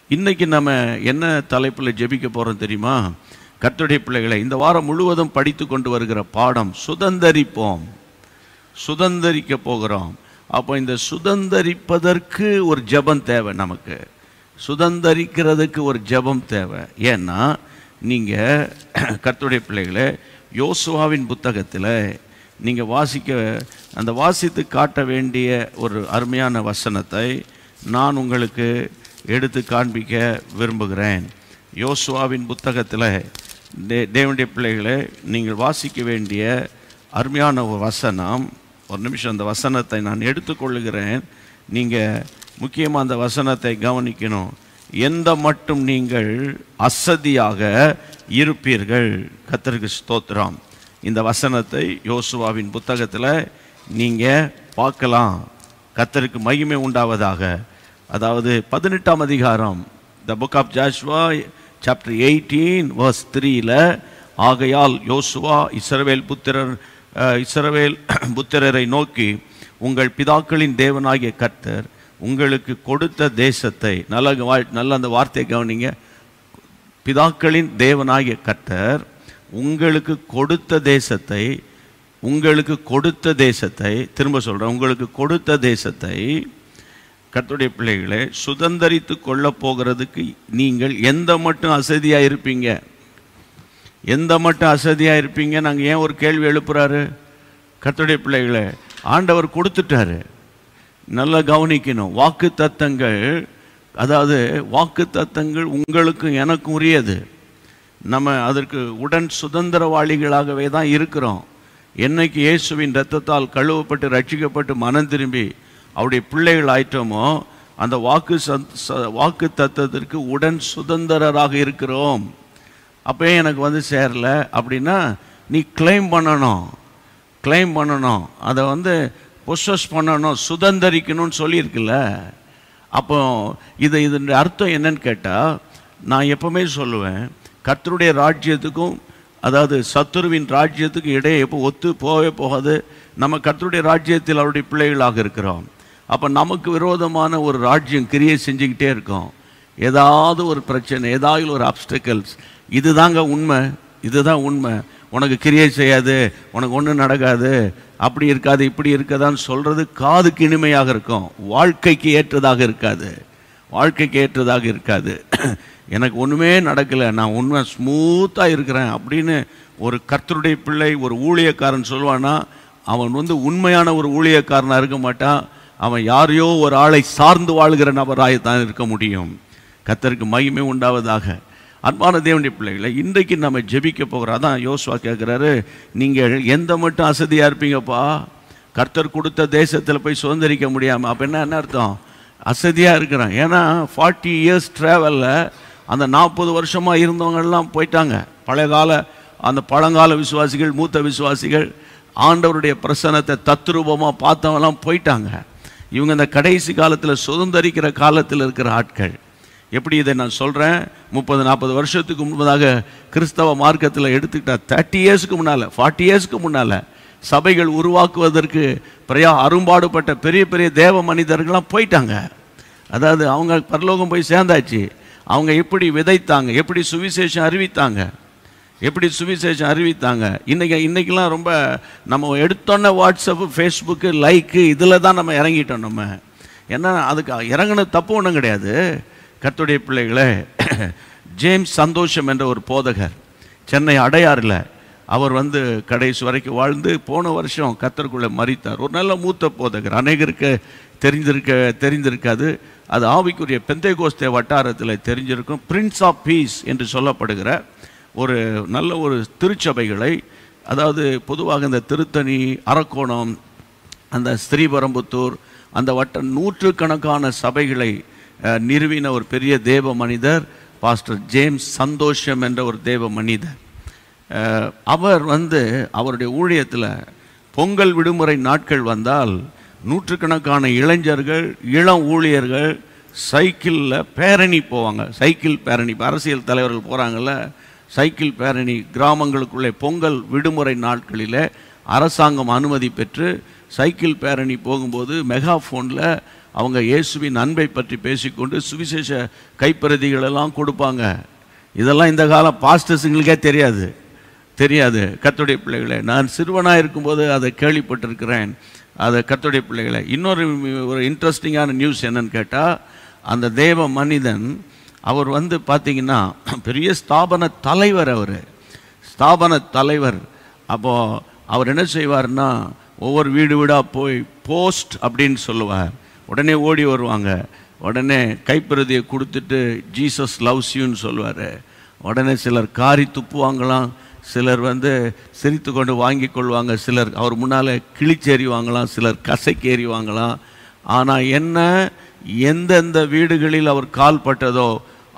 இன்னைக்கு நம்ம என்ன தலைப்பில் ஜெபிக்க போகிறோம் தெரியுமா கர்த்தருடைய பிள்ளைகளை இந்த வாரம் முழுவதும் படித்து கொண்டு வருகிற பாடம் சுதந்தரிப்போம் சுதந்தரிக்க போகிறோம் அப்போ இந்த சுதந்தரிப்பதற்கு ஒரு ஜெபம் தேவை நமக்கு சுதந்தரிக்கிறதுக்கு ஒரு ஜெபம் தேவை ஏன்னா நீங்கள் கர்த்தருடைய பிள்ளைகளை யோசுவாவின் புத்தகத்தில் நீங்கள் வாசிக்க அந்த வாசித்து காட்ட வேண்டிய ஒரு அருமையான வசனத்தை நான் உங்களுக்கு எடுத்து காண்பிக்க விரும்புகிறேன் யோசுவாவின் புத்தகத்தில் தே தேவனுடைய பிள்ளைகளை நீங்கள் வாசிக்க வேண்டிய அருமையான ஒரு வசனம் ஒரு நிமிஷம் அந்த வசனத்தை நான் எடுத்துக்கொள்ளுகிறேன் நீங்கள் முக்கியமாக அந்த வசனத்தை கவனிக்கணும் எந்த மட்டும் நீங்கள் அசதியாக இருப்பீர்கள் கத்தருக்கு ஸ்தோத்திரம் இந்த வசனத்தை யோசுவாவின் புத்தகத்தில் நீங்கள் பார்க்கலாம் கத்தருக்கு மகிமை உண்டாவதாக அதாவது பதினெட்டாம் அதிகாரம் the book of Joshua chapter eighteen verse த்ரீல ஆகையால் யோசுவா இஸ்ரவேல் புத்திரர் அஹ், இஸ்ரவேல் புத்திரரை நோக்கி உங்கள் பிதாக்களின் தேவனாகிய கர்த்தர் உங்களுக்கு கொடுத்த தேசத்தை நல்ல வா- நல்ல அந்த வார்த்தையை கவனிங்க பிதாக்களின் தேவனாகிய கர்த்தர் உங்களுக்கு கொடுத்த தேசத்தை உங்களுக்கு கொடுத்த தேசத்தை திரும்ப சொல்றேன் உங்களுக்கு கொடுத்த தேசத்தை கர்த்தருடைய பிள்ளைகளை சுதந்தரித்து கொள்ள போகிறதுக்கு நீங்கள் எந்த மட்டும் அசதியா இருப்பீங்க எந்த மட்டும் அசதியா இருப்பீங்க நாங்க ஏன் ஒரு கேள்வி எழுப்புறாரு கர்த்தருடைய பிள்ளைகளை ஆண்டவர் கொடுத்துட்டாரு நல்லா கவனிக்கணும் வாக்கு தத்தங்கள் அதாவது வாக்கு தத்தங்கள் உங்களுக்கும் எனக்கும் உரியது நம்ம அதற்கு உடன் சுதந்திரவாளிகளாகவே தான் இருக்கிறோம் என்னைக்கு இயேசுவின் இரத்தத்தால் கழுவப்பட்டு ரட்சிக்கப்பட்டு மனம் திரும்பி அவருடைய பிள்ளைகள் ஆயிட்டோமோ அந்த வாக்கு சத்- ச- வாக்கு தத்தத்திற்கு உடன் சுதந்திரராக இருக்கிறோம் அப்பயே எனக்கு வந்து சேரல அப்படின்னா நீ கிளைம் பண்ணணும் கிளைம் பண்ணணும் அதை வந்து பொசஸ் பண்ணணும் சுதந்தரிக்கணும்னு சொல்லியிருக்குல்ல அப்போ இது இதனுடைய அர்த்தம் என்னன்னு கேட்டால் நான் எப்பவுமே சொல்லுவேன் கர்த்தருடைய ராஜ்யத்துக்கும் அதாவது சத்துருவின் ராஜ்யத்துக்கும் இடையே எப்போ ஒத்து போகவே போகாது நம்ம கர்த்தருடைய ராஜ்யத்தில் அவருடைய பிள்ளைகளாக இருக்கிறோம் அப்போ நமக்கு விரோதமான ஒரு ராஜ்யம் கிரியை செஞ்சுக்கிட்டே இருக்கோம் ஏதாவது ஒரு பிரச்சனை ஏதாவது ஒரு அப்டக்கல்ஸ் இதுதாங்க உண்மை இதுதான் உண்மை உனக்கு கிரியை செய்யாது உனக்கு ஒன்றும் நடக்காது அப்படி இருக்காது இப்படி இருக்காதான்னு சொல்றது காதுக்கு இனிமையாக இருக்கும் வாழ்க்கைக்கு ஏற்றதாக இருக்காது வாழ்க்கைக்கு ஏற்றதாக இருக்காது எனக்கு ஒன்றுமே நடக்கலை நான் உண்மை ஸ்மூத்தாக இருக்கிறேன் அப்படின்னு ஒரு கர்த்தருடைய பிள்ளை ஒரு ஊழியக்காரன் சொல்லுவானா அவன் வந்து உண்மையான ஒரு ஊழியக்காரனாக இருக்க மாட்டான் அவன் யாரையோ ஒரு ஆளை சார்ந்து வாழ்கிற நபராய் தான் இருக்க முடியும் கர்த்தருக்கு மகிமை உண்டாவதாக அன்பான தேவனுடைய பிள்ளைகளை இன்றைக்கு நம்ம ஜெபிக்க போகிறோம் அதான் யோசுவா கேட்குறாரு நீங்கள் எந்த மட்டும் அசதியாக இருப்பீங்கப்பா கர்த்தர் கொடுத்த தேசத்தில் போய் சுதந்திரிக்க முடியாமல் அப்போ என்ன என்ன அர்த்தம் அசதியாக இருக்கிறான் ஏன்னா ஃபார்ட்டி இயர்ஸ் ட்ராவலில் அந்த நாற்பது வருஷமாக இருந்தவங்கெல்லாம் போயிட்டாங்க பழைய கால அந்த பழங்கால விசுவாசிகள் மூத்த விசுவாசிகள் ஆண்டவருடைய பிரசனத்தை தத்ரூபமாக பார்த்தவங்கலாம் போயிட்டாங்க இவங்க இந்த கடைசி காலத்தில் சுதந்திரிக்கிற காலத்தில் இருக்கிற ஆட்கள் எப்படி இதை நான் சொல்கிறேன் முப்பது நாற்பது வருஷத்துக்கு முன்பதாக கிறிஸ்தவ மார்க்கத்தில் எடுத்துக்கிட்டா தேர்ட்டி இயர்ஸ்க்கு முன்னால் ஃபார்ட்டி இயர்ஸ்க்கு முன்னால் சபைகள் உருவாக்குவதற்கு பிரயா அரும்பாடுபட்ட பெரிய பெரிய தேவ மனிதர்கள்லாம் போயிட்டாங்க அதாவது அவங்க பரலோகம் போய் சேர்ந்தாச்சு அவங்க எப்படி விதைத்தாங்க எப்படி சுவிசேஷம் அறிவித்தாங்க எப்படி சுவிசேஷம் அறிவித்தாங்க இன்னைக்கு இன்னைக்கெல்லாம் ரொம்ப நம்ம எடுத்தோன்னே வாட்ஸ்அப்பு ஃபேஸ்புக்கு லைக்கு இதில் தான் நம்ம இறங்கிட்டோம் நம்ம ஏன்னா அதுக்கு இறங்கின தப்பு ஒன்றும் கிடையாது கர்த்தருடைய பிள்ளைகளே ஜேம்ஸ் சந்தோஷம் என்ற ஒரு போதகர் சென்னை அடையாறில் அவர் வந்து கடைசி வரைக்கும் வாழ்ந்து போன வருஷம் கத்தருக்குள்ளே மறித்தார் ஒரு நல்ல மூத்த போதகர் அநேகருக்கு தெரிஞ்சிருக்க தெரிந்திருக்காது அது ஆவிக்குரிய பெந்தைகோஸ்தே வட்டாரத்தில் தெரிஞ்சிருக்கும் பிரின்ஸ் ஆஃப் பீஸ் என்று சொல்லப்படுகிற ஒரு நல்ல ஒரு திருச்சபைகளை அதாவது பொதுவாக இந்த திருத்தணி அரக்கோணம் அந்த ஸ்ரீபரம்புத்தூர் அந்த வட்ட நூற்றுக்கணக்கான சபைகளை அஹ், நிறுவின ஒரு பெரிய தேவ மனிதர் பாஸ்டர் ஜேம்ஸ் சந்தோஷம் என்ற ஒரு தேவ மனிதர் அஹ், அவர் வந்து அவருடைய ஊழியத்தில் பொங்கல் விடுமுறை நாட்கள் வந்தால் நூற்றுக்கணக்கான இளைஞர்கள் இளம் ஊழியர்கள் சைக்கிளில் பேரணி போவாங்க சைக்கிள் பேரணி இப்ப அரசியல் தலைவர்கள் போகிறாங்கல்ல சைக்கிள் பேரணி கிராமங்களுக்குள்ளே பொங்கல் விடுமுறை நாட்களில் அரசாங்கம் அனுமதி பெற்று சைக்கிள் பேரணி போகும்போது மெகாஃபோனில் அவங்க இயேசுவின் அன்பை பற்றி பேசிக்கொண்டு சுவிசேஷ கைப்பிரதிகள் எல்லாம் கொடுப்பாங்க இதெல்லாம் இந்த காலம் பாஸ்டர்ஸுங்களுக்கே தெரியாது தெரியாது கர்த்தருடைய பிள்ளைகளே நான் சிறுவனாக இருக்கும்போது அதை கேள்விப்பட்டிருக்கிறேன் அதை கர்த்தருடைய பிள்ளைகளை இன்னொரு ஒரு இன்ட்ரெஸ்டிங்கான நியூஸ் என்னன்னு கேட்டால் அந்த தேவ மனிதன் அவர் வந்து பார்த்தீங்கன்னா பெரிய ஸ்தாபன தலைவர் அவர் ஸ்தாபன தலைவர் அப்போது அவர் என்ன செய்வார்னா ஒவ்வொரு வீடு வீடாக போய் போஸ்ட் அப்படின்னு சொல்லுவார் உடனே ஓடி வருவாங்க உடனே கைப்பிரதியை கொடுத்துட்டு ஜீசஸ் லவ்ஸ் யூன்னு சொல்லுவார் உடனே சிலர் காரி துப்புவாங்களாம் சிலர் வந்து சிரித்து கொண்டு வாங்கி கொள்வாங்க சிலர் அவர் முன்னால் கிழிச்சேறி வாங்கலாம் சிலர் கசைக்கேறி வாங்கலாம் ஆனால் என்ன எந்தெந்த வீடுகளில் அவர் கால் பட்டதோ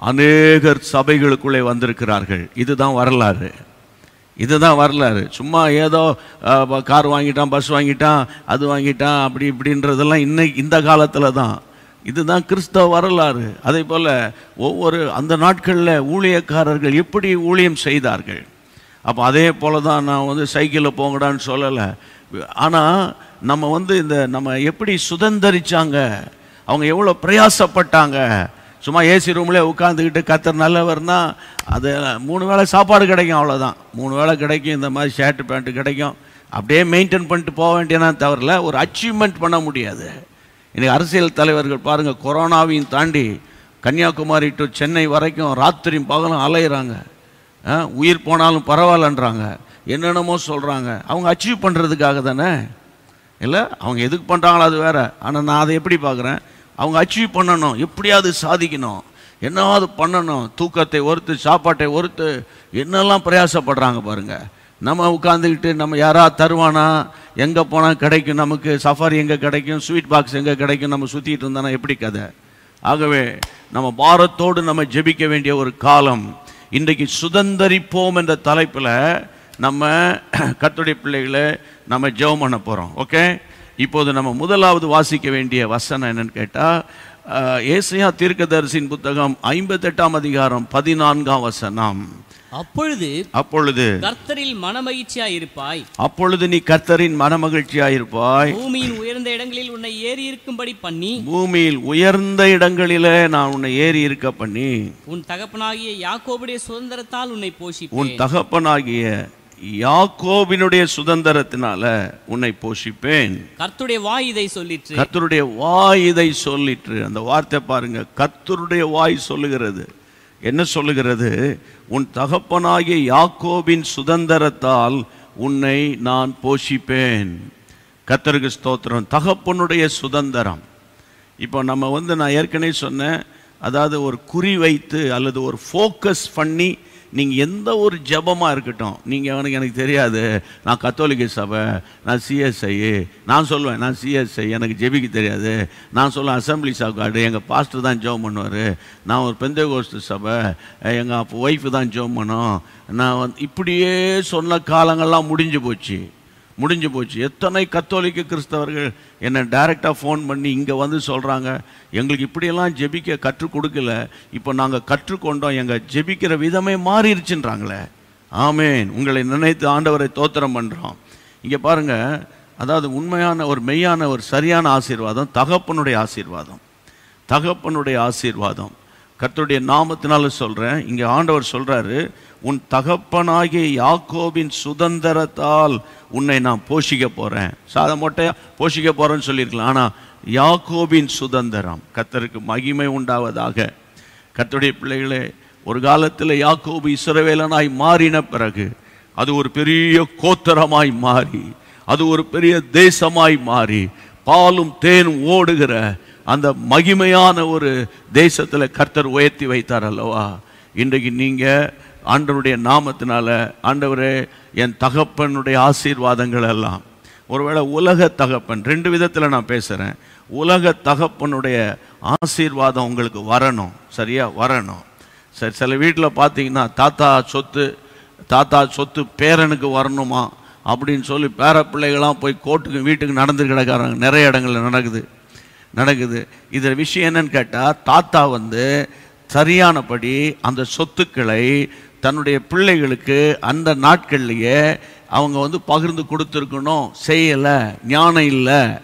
அநேகர் சபைகளுக்குள்ளே வந்திருக்கிறார்கள் இதுதான் வரலாறு இதுதான் வரலாறு சும்மா ஏதோ அஹ், கார் வாங்கிட்டான் பஸ் வாங்கிட்டான் அது வாங்கிட்டான் அப்படி இப்படின்றதெல்லாம் இன்னைக்கு இந்த காலத்தில் தான் இதுதான் கிறிஸ்தவ வரலாறு அதே போல் ஒவ்வொரு அந்த நாட்களில் ஊழியக்காரர்கள் எப்படி ஊழியம் செய்தார்கள் அப்போ அதே போல தான் நான் வந்து சைக்கிளில் போங்கடான்னு சொல்லலை ஆனால் நம்ம வந்து இந்த நம்ம எப்படி சுதந்தரிச்சாங்க அவங்க எவ்வளோ பிரயாசப்பட்டாங்க சும்மா ஏசி ரூம்லேயே உட்காந்துக்கிட்டு கத்தர் நல்லவர்னா அது மூணு வேளை சாப்பாடு கிடைக்கும் அவ்வளோதான் மூணு வேளை கிடைக்கும் இந்த மாதிரி ஷர்ட் பேண்ட்டு கிடைக்கும் அப்படியே மெயின்டைன் பண்ணிட்டு போக வேண்டியனா தவிரல ஒரு அச்சீவ்மெண்ட் பண்ண முடியாது இன்னைக்கு அரசியல் தலைவர்கள் பாருங்கள் கொரோனாவையும் தாண்டி கன்னியாகுமரி டு சென்னை வரைக்கும் ராத்திரியும் பகலும் அலையிறாங்க ஆ, உயிர் போனாலும் பரவாயில்லன்றாங்க என்னென்னமோ சொல்கிறாங்க அவங்க அச்சீவ் பண்ணுறதுக்காக தானே இல்லை அவங்க எதுக்கு பண்ணுறாங்களோ அது வேற ஆனால் நான் அதை எப்படி பார்க்குறேன் அவங்க அச்சீவ் பண்ணணும் எப்படியாவது சாதிக்கணும் என்னவாவது பண்ணணும் தூக்கத்தை ஒருத்து சாப்பாட்டை ஒருத்து என்னெல்லாம் பிரயாசப்படுறாங்க பாருங்க நம்ம உட்காந்துக்கிட்டு நம்ம யாராவது தருவானா எங்கே போனால் கிடைக்கும் நமக்கு சஃபாரி எங்கே கிடைக்கும் ஸ்வீட் பாக்ஸ் எங்கே கிடைக்கும் நம்ம சுற்றிட்டு இருந்தானா எப்படி கதை ஆகவே நம்ம பாரத்தோடு நம்ம ஜெபிக்க வேண்டிய ஒரு காலம் இன்றைக்கு சுதந்தரிப்போம் என்ற தலைப்பில் நம்ம கர்த்தருடைய பிள்ளைகளை நம்ம ஜெபம் பண்ண போகிறோம் ஓகே இப்போது நம்ம முதலாவது வாசிக்க வேண்டிய வசனம் என்னன்னு கேட்டால் ஏசையா தீர்க்கதரிசியின் புத்தகம் ஐம்பத்தெட்டாம் அதிகாரம் பதினான்காம் வசனம் அப்பொழுது அப்பொழுது கர்த்தரில் மனமகிழ்ச்சியாய் இருப்பாய் அப்பொழுது நீ கர்த்தரின் மனமகிழ்ச்சியாயிருப்பாய் பூமியின் உயர்ந்த இடங்களில் உன்னை ஏறி இருக்கும்படி பண்ணி பூமியில் உயர்ந்த இடங்களிலே நான் உன்னை ஏறி இருக்க பண்ணி உன் தகப்பனாகிய யாக்கோபுடைய சுதந்திரத்தால் உன்னை உன் போஷிப்பேன் தகப்பனாகிய யாக்கோபினுடைய சுதந்திரத்தினால உன்னை போஷிப்பேன் கர்த்துடைய வாய் இதை சொல்லிற்று கர்த்தருடைய வாய் இதை சொல்லிற்று அந்த வார்த்தை பாருங்க கர்த்தருடைய வாய் சொல்லுகிறது என்ன சொல்லுகிறது உன் தகப்பனாகிய யாக்கோபின் சுதந்திரத்தால் உன்னை நான் போஷிப்பேன் கர்த்தருக்கு ஸ்தோத்திரம் தகப்பனுடைய சுதந்திரம் இப்போ நம்ம வந்து நான் ஏற்கனவே சொன்னேன் அதாவது ஒரு குறி வைத்து அல்லது ஒரு ஃபோக்கஸ் பண்ணி நீங்கள் எந்த ஒரு ஜெபமாக இருக்கட்டும் நீங்கள் எனக்கு எனக்கு தெரியாது நான் கத்தோலிக்க சபை நான் சிஎஸ்ஐ நான் சொல்லுவேன் நான் சிஎஸ்ஐ எனக்கு ஜெபிக்க தெரியாது நான் சொல்லுவேன் அசம்பிளி சாக்காடு எங்கள் பாஸ்டர் தான் ஜெபம் பண்ணுவார் நான் ஒரு பெந்த கோஸ்து சபை எங்கள் அப்போ ஒய்ஃபு தான் ஜெபம் பண்ணோம் நான் வந்து இப்படியே சொன்ன காலங்கள்லாம் முடிஞ்சு போச்சு முடிஞ்சு போச்சு எத்தனை கத்தோலிக்க கிறிஸ்தவர்கள் என்னை டைரெக்டாக ஃபோன் பண்ணி இங்கே வந்து சொல்கிறாங்க எங்களுக்கு இப்படியெல்லாம் ஜெபிக்க கற்றுக் கொடுக்கல இப்போ நாங்கள் கற்றுக்கொண்டோம் எங்கள் ஜெபிக்கிற விதமே மாறிடுச்சுன்றாங்களே ஆமேன் உங்களை நினைத்து ஆண்டவரை தோத்திரம் பண்ணுறோம் இங்கே பாருங்க அதாவது உண்மையான ஒரு மெய்யான ஒரு சரியான ஆசீர்வாதம் தகப்பனுடைய ஆசீர்வாதம் தகப்பனுடைய ஆசீர்வாதம் கர்த்தருடைய நாமத்தினால சொல்கிறேன் இங்கே ஆண்டவர் சொல்கிறாரு உன் தகப்பனாகிய யாக்கோபின் சுதந்திரத்தால் உன்னை நான் போஷிக்க போகிறேன் சாத மொட்டையா போஷிக்க போகிறேன்னு சொல்லியிருக்கலாம் ஆனால் யாக்கோபின் சுதந்திரம் கர்த்தருக்கு மகிமை உண்டாவதாக கர்த்தருடைய பிள்ளைகளே ஒரு காலத்தில் யாக்கோபு இஸ்ரவேலனாய் மாறின பிறகு அது ஒரு பெரிய கோத்தரமாய் மாறி அது ஒரு பெரிய தேசமாய் மாறி பாலும் தேனும் ஓடுகிற அந்த மகிமையான ஒரு தேசத்தில் கர்த்தர் உயர்த்தி வைத்தார் அல்லவா இன்றைக்கு நீங்கள் ஆண்டவருடைய நாமத்தினால ஆண்டவரே என் தகப்பனுடைய ஆசீர்வாதங்கள் எல்லாம் ஒருவேளை உலக தகப்பன் ரெண்டு விதத்தில் நான் பேசுகிறேன் உலக தகப்பனுடைய ஆசீர்வாதம் உங்களுக்கு வரணும் சரியா வரணும் சரி சில வீட்டில் பார்த்தீங்கன்னா தாத்தா சொத்து தாத்தா சொத்து பேரனுக்கு வரணுமா அப்படின்னு சொல்லி பேர பிள்ளைகளாம் போய் கோர்ட்டுக்கு வீட்டுக்கு நடந்து கிடக்காராங்க நிறைய இடங்கள்ல நடக்குது நடக்குது இதில் விஷயம் என்னன்னு கேட்டால் தாத்தா வந்து சரியானபடி அந்த சொத்துக்களை தன்னுடைய பிள்ளைகளுக்கு அந்த நாட்கள்லேயே அவங்க வந்து பகிர்ந்து கொடுத்துருக்கணும் செய்யலை ஞானம் இல்லை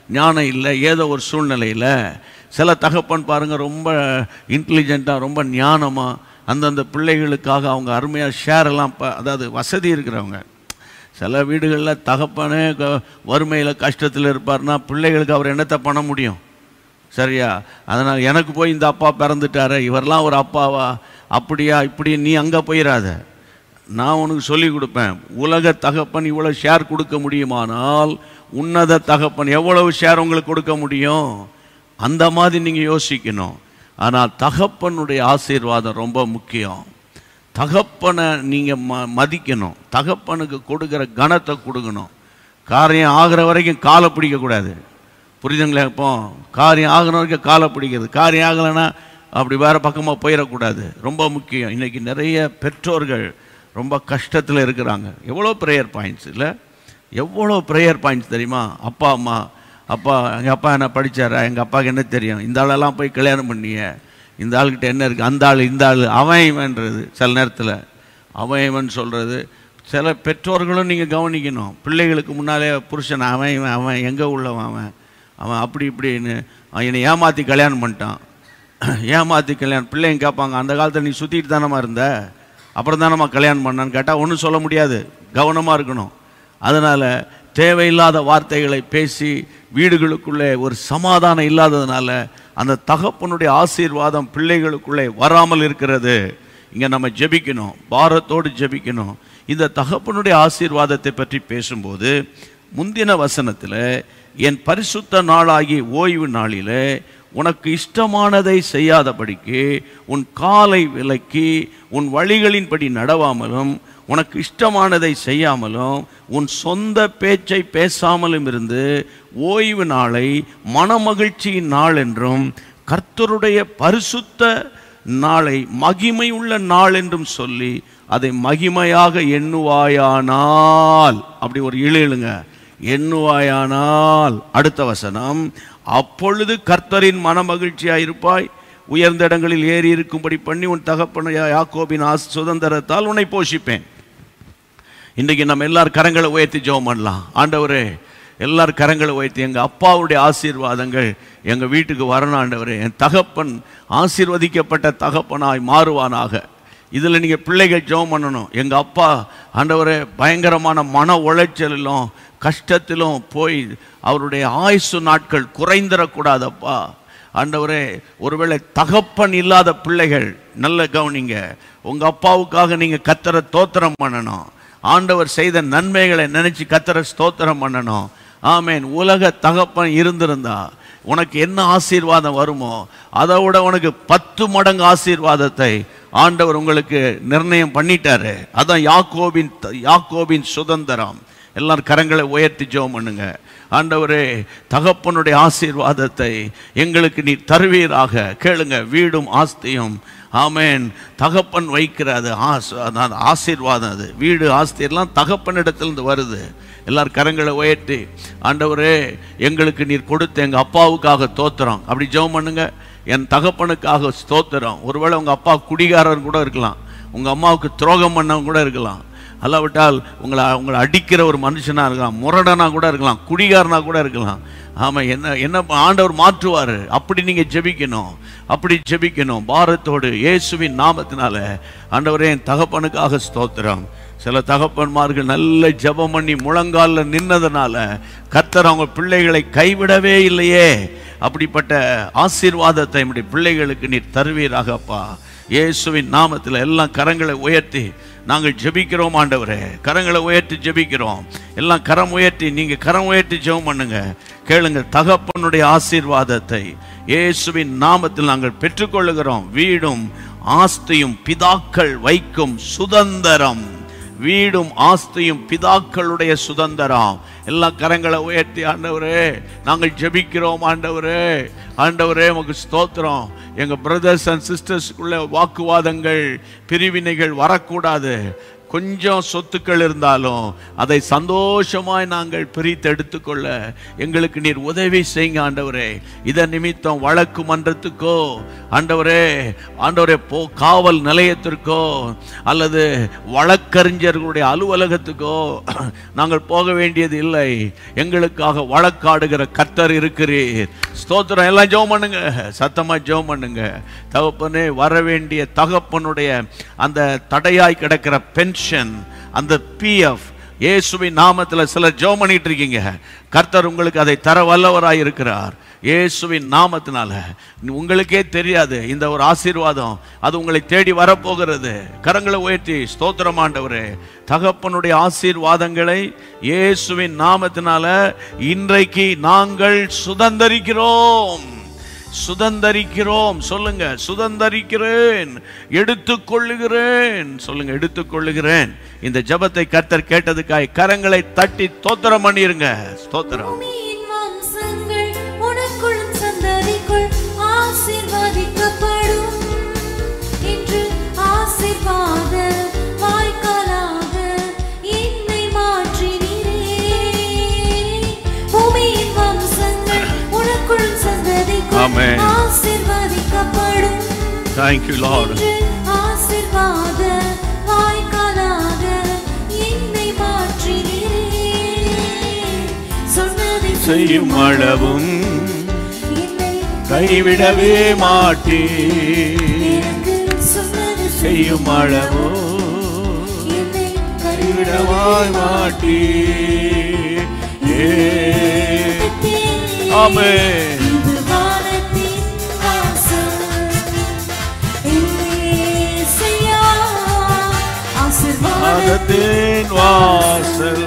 ஞானம் இல்லை ஏதோ ஒரு சூழ்நிலையில் சில தகப்பன் பாருங்க ரொம்ப இன்டெலிஜென்ட்டாக ரொம்ப ஞானமாக அந்தந்த பிள்ளைகளுக்காக அவங்க அருமையாக ஷேர் எல்லாம் ப அதாவது வசதி இருக்கிறவங்க சில வீடுகளில் தகப்பனே க- வறுமையில் கஷ்டத்தில் இருப்பார்னா பிள்ளைகளுக்கு அவர் என்னத்தை பண்ண முடியும் சரியா அதனால் எனக்கு போய் இந்த அப்பா பிறந்துட்டாரு இவரெல்லாம் ஒரு அப்பாவா அப்படியா இப்படி நீ அங்கே போயிடாத நான் உனக்கு சொல்லி கொடுப்பேன் உலக தகப்பன் இவ்வளோ ஷேர் கொடுக்க முடியுமானால் உன்னத தகப்பன் எவ்வளவு ஷேர் உங்களுக்கு கொடுக்க முடியும் அந்த மாதிரி நீங்கள் யோசிக்கணும் ஆனால் தகப்பனுடைய ஆசீர்வாதம் ரொம்ப முக்கியம் தகப்பனை நீங்கள் ம மதிக்கணும் தகப்பனுக்கு கொடுக்குற கனத்தை கொடுக்கணும் காரியம் ஆகிற வரைக்கும் காலை பிடிக்கக்கூடாது புரியுதுங்களா இப்போ காரியம் ஆகிற வரைக்கும் காலை பிடிக்கிறது காரியம் ஆகலைன்னா அப்படி வேறு பக்கமாக போயிடக்கூடாது ரொம்ப முக்கியம் இன்றைக்கி நிறைய பெற்றோர்கள் ரொம்ப கஷ்டத்தில் இருக்கிறாங்க எவ்வளோ ப்ரேயர் பாயிண்ட்ஸ் இல்லை எவ்வளோ ப்ரேயர் பாயிண்ட்ஸ் தெரியுமா அப்பா அம்மா அப்பா எங்கள் அப்பா என்ன படிச்சாரா எங்கள் அப்பாவுக்கு என்ன தெரியும் இந்த ஆளெல்லாம் போய் கல்யாணம் பண்ணிய இந்த ஆள்கிட்ட என்ன இருக்குது அந்த ஆள் இந்த ஆள் அவன் இவன்றது சில நேரத்தில் அவன் இவன் சொல்கிறது சில பெற்றோர்களும் நீங்கள் கவனிக்கணும் பிள்ளைகளுக்கு முன்னாலே புருஷன் அவன் இவன் அவன் எங்கே உள்ளவன் அவன் அவன் அப்படி இப்படின்னு அவன் என்னை ஏமாற்றி கல்யாணம் பண்ணிட்டான் ஏமாற்றி கல்யாணம் பிள்ளைங்க கேட்பாங்க அந்த காலத்தில் நீ சுற்றிட்டு தானம்மா இருந்த அப்புறம் தானம்மா கல்யாணம் பண்ணான்னு கேட்டால் ஒன்றும் சொல்ல முடியாது கவனமாக இருக்கணும் அதனால் தேவையில்லாத வார்த்தைகளை பேசி வீடுகளுக்குள்ளே ஒரு சமாதானம் இல்லாததுனால அந்த தகப்பனுடைய ஆசீர்வாதம் பிள்ளைகளுக்குள்ளே வராமல் இருக்கிறது இங்கே நம்ம ஜெபிக்கணும் பாரத்தோடு ஜெபிக்கணும் இந்த தகப்பனுடைய ஆசீர்வாதத்தை பற்றி பேசும்போது முந்தின வசனத்தில் என் பரிசுத்த நாளாகி ஓய்வு நாளிலே உனக்கு இஷ்டமானதை செய்யாதபடிக்கு உன் காலை விலக்கி உன் வழிகளின்படி நடவாமலும் உனக்கு இஷ்டமானதை செய்யாமலும் உன் சொந்த பேச்சை பேசாமலும் இருந்து ஓய்வு நாளை மனமகிழ்ச்சியின் நாள் என்றும் கர்த்தருடைய பரிசுத்த நாளை மகிமை உள்ள நாள் என்றும் சொல்லி அதை மகிமையாக எண்ணுவாயானால் அப்படி ஒரு இழுங்க எண்ணுவாயானால் அடுத்த வசனம் அப்பொழுது கர்த்தரின் மனமகிழ்ச்சியாய் இருப்பாய் உயர்ந்த இடங்களில் ஏறி இருக்கும்படி பண்ணி உன் தகப்பன யாக்கோபின் ஆஸ் சுதந்திரத்தால் உன்னை போஷிப்பேன் இன்றைக்கி நம்ம எல்லார் கரங்களை உயர்த்தி ஜெபம் பண்ணலாம் ஆண்டவரே எல்லார் கரங்களை உயர்த்தி எங்கள் அப்பாவுடைய ஆசீர்வாதங்கள் எங்கள் வீட்டுக்கு வரணும் ஆண்டவரே என் தகப்பன் ஆசீர்வதிக்கப்பட்ட தகப்பனாய் மாறுவானாக இதில் நீங்கள் பிள்ளைகள் ஜெபம் பண்ணணும் எங்கள் அப்பா ஆண்டவரே பயங்கரமான மன உளைச்சலிலும் கஷ்டத்திலும் போய் அவருடைய ஆயுசு நாட்கள் குறைந்திடக்கூடாதப்பா ஆண்டவரே ஒருவேளை தகப்பன் இல்லாத பிள்ளைகள் நல்ல கவனிங்க உங்க அப்பாவுக்காக நீங்க கத்தரை தோத்திரம் பண்ணணும் ஆண்டவர் செய்த நன்மைகளை நினைச்சு கத்தரை ஸ்தோத்திரம் பண்ணணும் ஆமேன் உலக தகப்பன் இருந்திருந்தா உனக்கு என்ன ஆசீர்வாதம் வருமோ அதை விட உனக்கு பத்து மடங்கு ஆசீர்வாதத்தை ஆண்டவர் உங்களுக்கு நிர்ணயம் பண்ணிட்டாரு அதான் யாக்கோபின் யாக்கோபின் சுதந்திரம் எல்லாரும் கரங்களை உயர்த்தி ஜெபம் பண்ணுங்க ஆண்டவரே தகப்பனுடைய ஆசீர்வாதத்தை எங்களுக்கு நீ தருவீராக கேளுங்க வீடும் ஆஸ்தியும் ஆமேன் தகப்பன் வைக்கிற அது ஆஸ் அதான் ஆசீர்வாதம் அது வீடு ஆஸ்தி எல்லாம் தகப்பனிடத்திலிருந்து வருது எல்லாரும் கரங்களை உயர்த்தி ஆண்டவரே எங்களுக்கு நீர் கொடுத்த எங்கள் அப்பாவுக்காக தோத்துறோம் அப்படி ஜெபம் பண்ணுங்க என் தகப்பனுக்காக ஸ்தோத்திரம் ஒருவேளை உங்கள் அப்பா குடிகாரன் கூட இருக்கலாம் உங்கள் அம்மாவுக்கு துரோகம் பண்ணவன் கூட இருக்கலாம் அல்லாவிட்டால் உங்களை உங்களை அடிக்கிற ஒரு மனுஷனாக இருக்கலாம் முரடனா கூட இருக்கலாம் குடிகாரனா கூட இருக்கலாம் ஆமாம் என்ன என்ன ஆண்டவர் மாற்றுவார் அப்படி நீங்கள் ஜெபிக்கணும் அப்படி ஜெபிக்கணும் பாரத்தோடு இயேசுவின் நாமத்தினால ஆண்டவரே என் தகப்பனுக்காக ஸ்தோத்திரம் சில தகப்பன்மார்கள் நல்ல ஜெபம் பண்ணி முழங்காலில் நின்னதுனால கர்த்தர் அவங்க பிள்ளைகளை கைவிடவே இல்லையே அப்படிப்பட்ட ஆசீர்வாதத்தை நம்முடைய பிள்ளைகளுக்கு நீர் தருவீராகப்பா இயேசுவின் நாமத்தில் எல்லாம் கரங்களை உயர்த்தி நாங்கள் ஜெபிக்கிறோம் ஆண்டவரே கரங்களை உயர்த்தி ஜெபிக்கிறோம் எல்லாம் கரம் உயர்த்தி நீங்க கரம் உயர்த்தி ஜெபம் பண்ணுங்க கேளுங்க தகப்பனுடைய ஆசீர்வாதத்தை இயேசுவின் நாமத்தில் நாங்கள் பெற்றுக்கொள்ளுகிறோம் வீடும் ஆஸ்தியும் பிதாக்கள் வைக்கும் சுதந்திரம் வீடும் ஆஸ்தியும் பிதாக்களுடைய சுதந்திரம் எல்லா கரங்களை உயர்த்தி ஆண்டவரே நாங்கள் ஜெபிக்கிறோம் ஆண்டவரே ஆண்டவரே உமக்கு ஸ்தோத்திரம் எங்க பிரதர்ஸ் அண்ட் சிஸ்டர்ஸ்க்குள்ள வாக்குவாதங்கள் பிரிவினைகள் வரக்கூடாது கொஞ்சம் சொத்துக்கள் இருந்தாலும் அதை சந்தோஷமாய் நாங்கள் பிரித்து எடுத்துக்கொள்ள எங்களுக்கு நீர் உதவி செய்யுங்க ஆண்டவரே இதன் நிமித்தம் வழக்கு மன்றத்துக்கோ ஆண்டவரே ஆண்டவரே போ காவல் நிலையத்திற்கோ அல்லது வழக்கறிஞர்களுடைய அலுவலகத்துக்கோ நாங்கள் போக வேண்டியது இல்லை எங்களுக்காக வழக்காடுகிற கர்த்தர் இருக்கிறீர் ஸ்தோத்திரம் எல்லாம் ஜெபம் பண்ணுங்க சத்தமா ஜெபம் பண்ணுங்க தகப்பனே வர வேண்டிய தகப்பனுடைய அந்த தடையாய் கிடக்கிற பென்ஷன் அந்த பிஎஃப் இயேசுவின் நாமத்துல சிலர் ஜெபம் பண்ணிட்டு இருக்கீங்க கர்த்தர் உங்களுக்கு அதை தர வல்லவராய் இருக்கிறார் இயேசுவின் நாமத்தினால உங்களுக்கே தெரியாது இந்த ஒரு ஆசீர்வாதம் அது உங்களை தேடி வரப்போகிறது கரங்களை உயர்த்தி ஸ்தோத்திரம் ஆண்டவரே தகப்பனுடைய ஆசீர்வாதங்களை இயேசுவின் நாமத்தினால இன்றைக்கு நாங்கள் சுதந்தரிக்கிறோம் சுதந்தரிக்கிறோம் சொல்லுங்க சுதந்தரிக்கிறேன் எடுத்துக்கொள்ளுகிறேன் சொல்லுங்க எடுத்துக்கொள்ளுகிறேன் இந்த ஜெபத்தை கர்த்தர் கேட்டதுக்காய் கரங்களை தட்டி தோத்திரம் பண்ணிருங்க ஸ்தோத்திரம் பூமியின் வம்சங்கள் உனக்குள் சந்ததிக்குள் ஆசீர்வதிக்கப்படும் என்று ஆசீர்வாத வாய்க்காலாக என்னை மாற்றினீரே பூமியின் வம்சங்கள் உனக்குள் சந்ததிக்குள் Amen. ஆசீர்வதிக்கப்படும் தேங்க்யூ லார்ட் என்று ஆசீர்வாத வாய்க்காலாக என்னை மாற்றினீரே சொன்னதை செய்யும் அளவும் என்னை கைவிடவே மாட்டே எனக்கு சொன்னது செய்யும் அளவோ என்னை கைவிடவாய் மாட்டே ஆமென் இது வானத்தின் வாசல். ஏசையா, ஆசீர்வாதத்தின் மதத்தின் வாசல்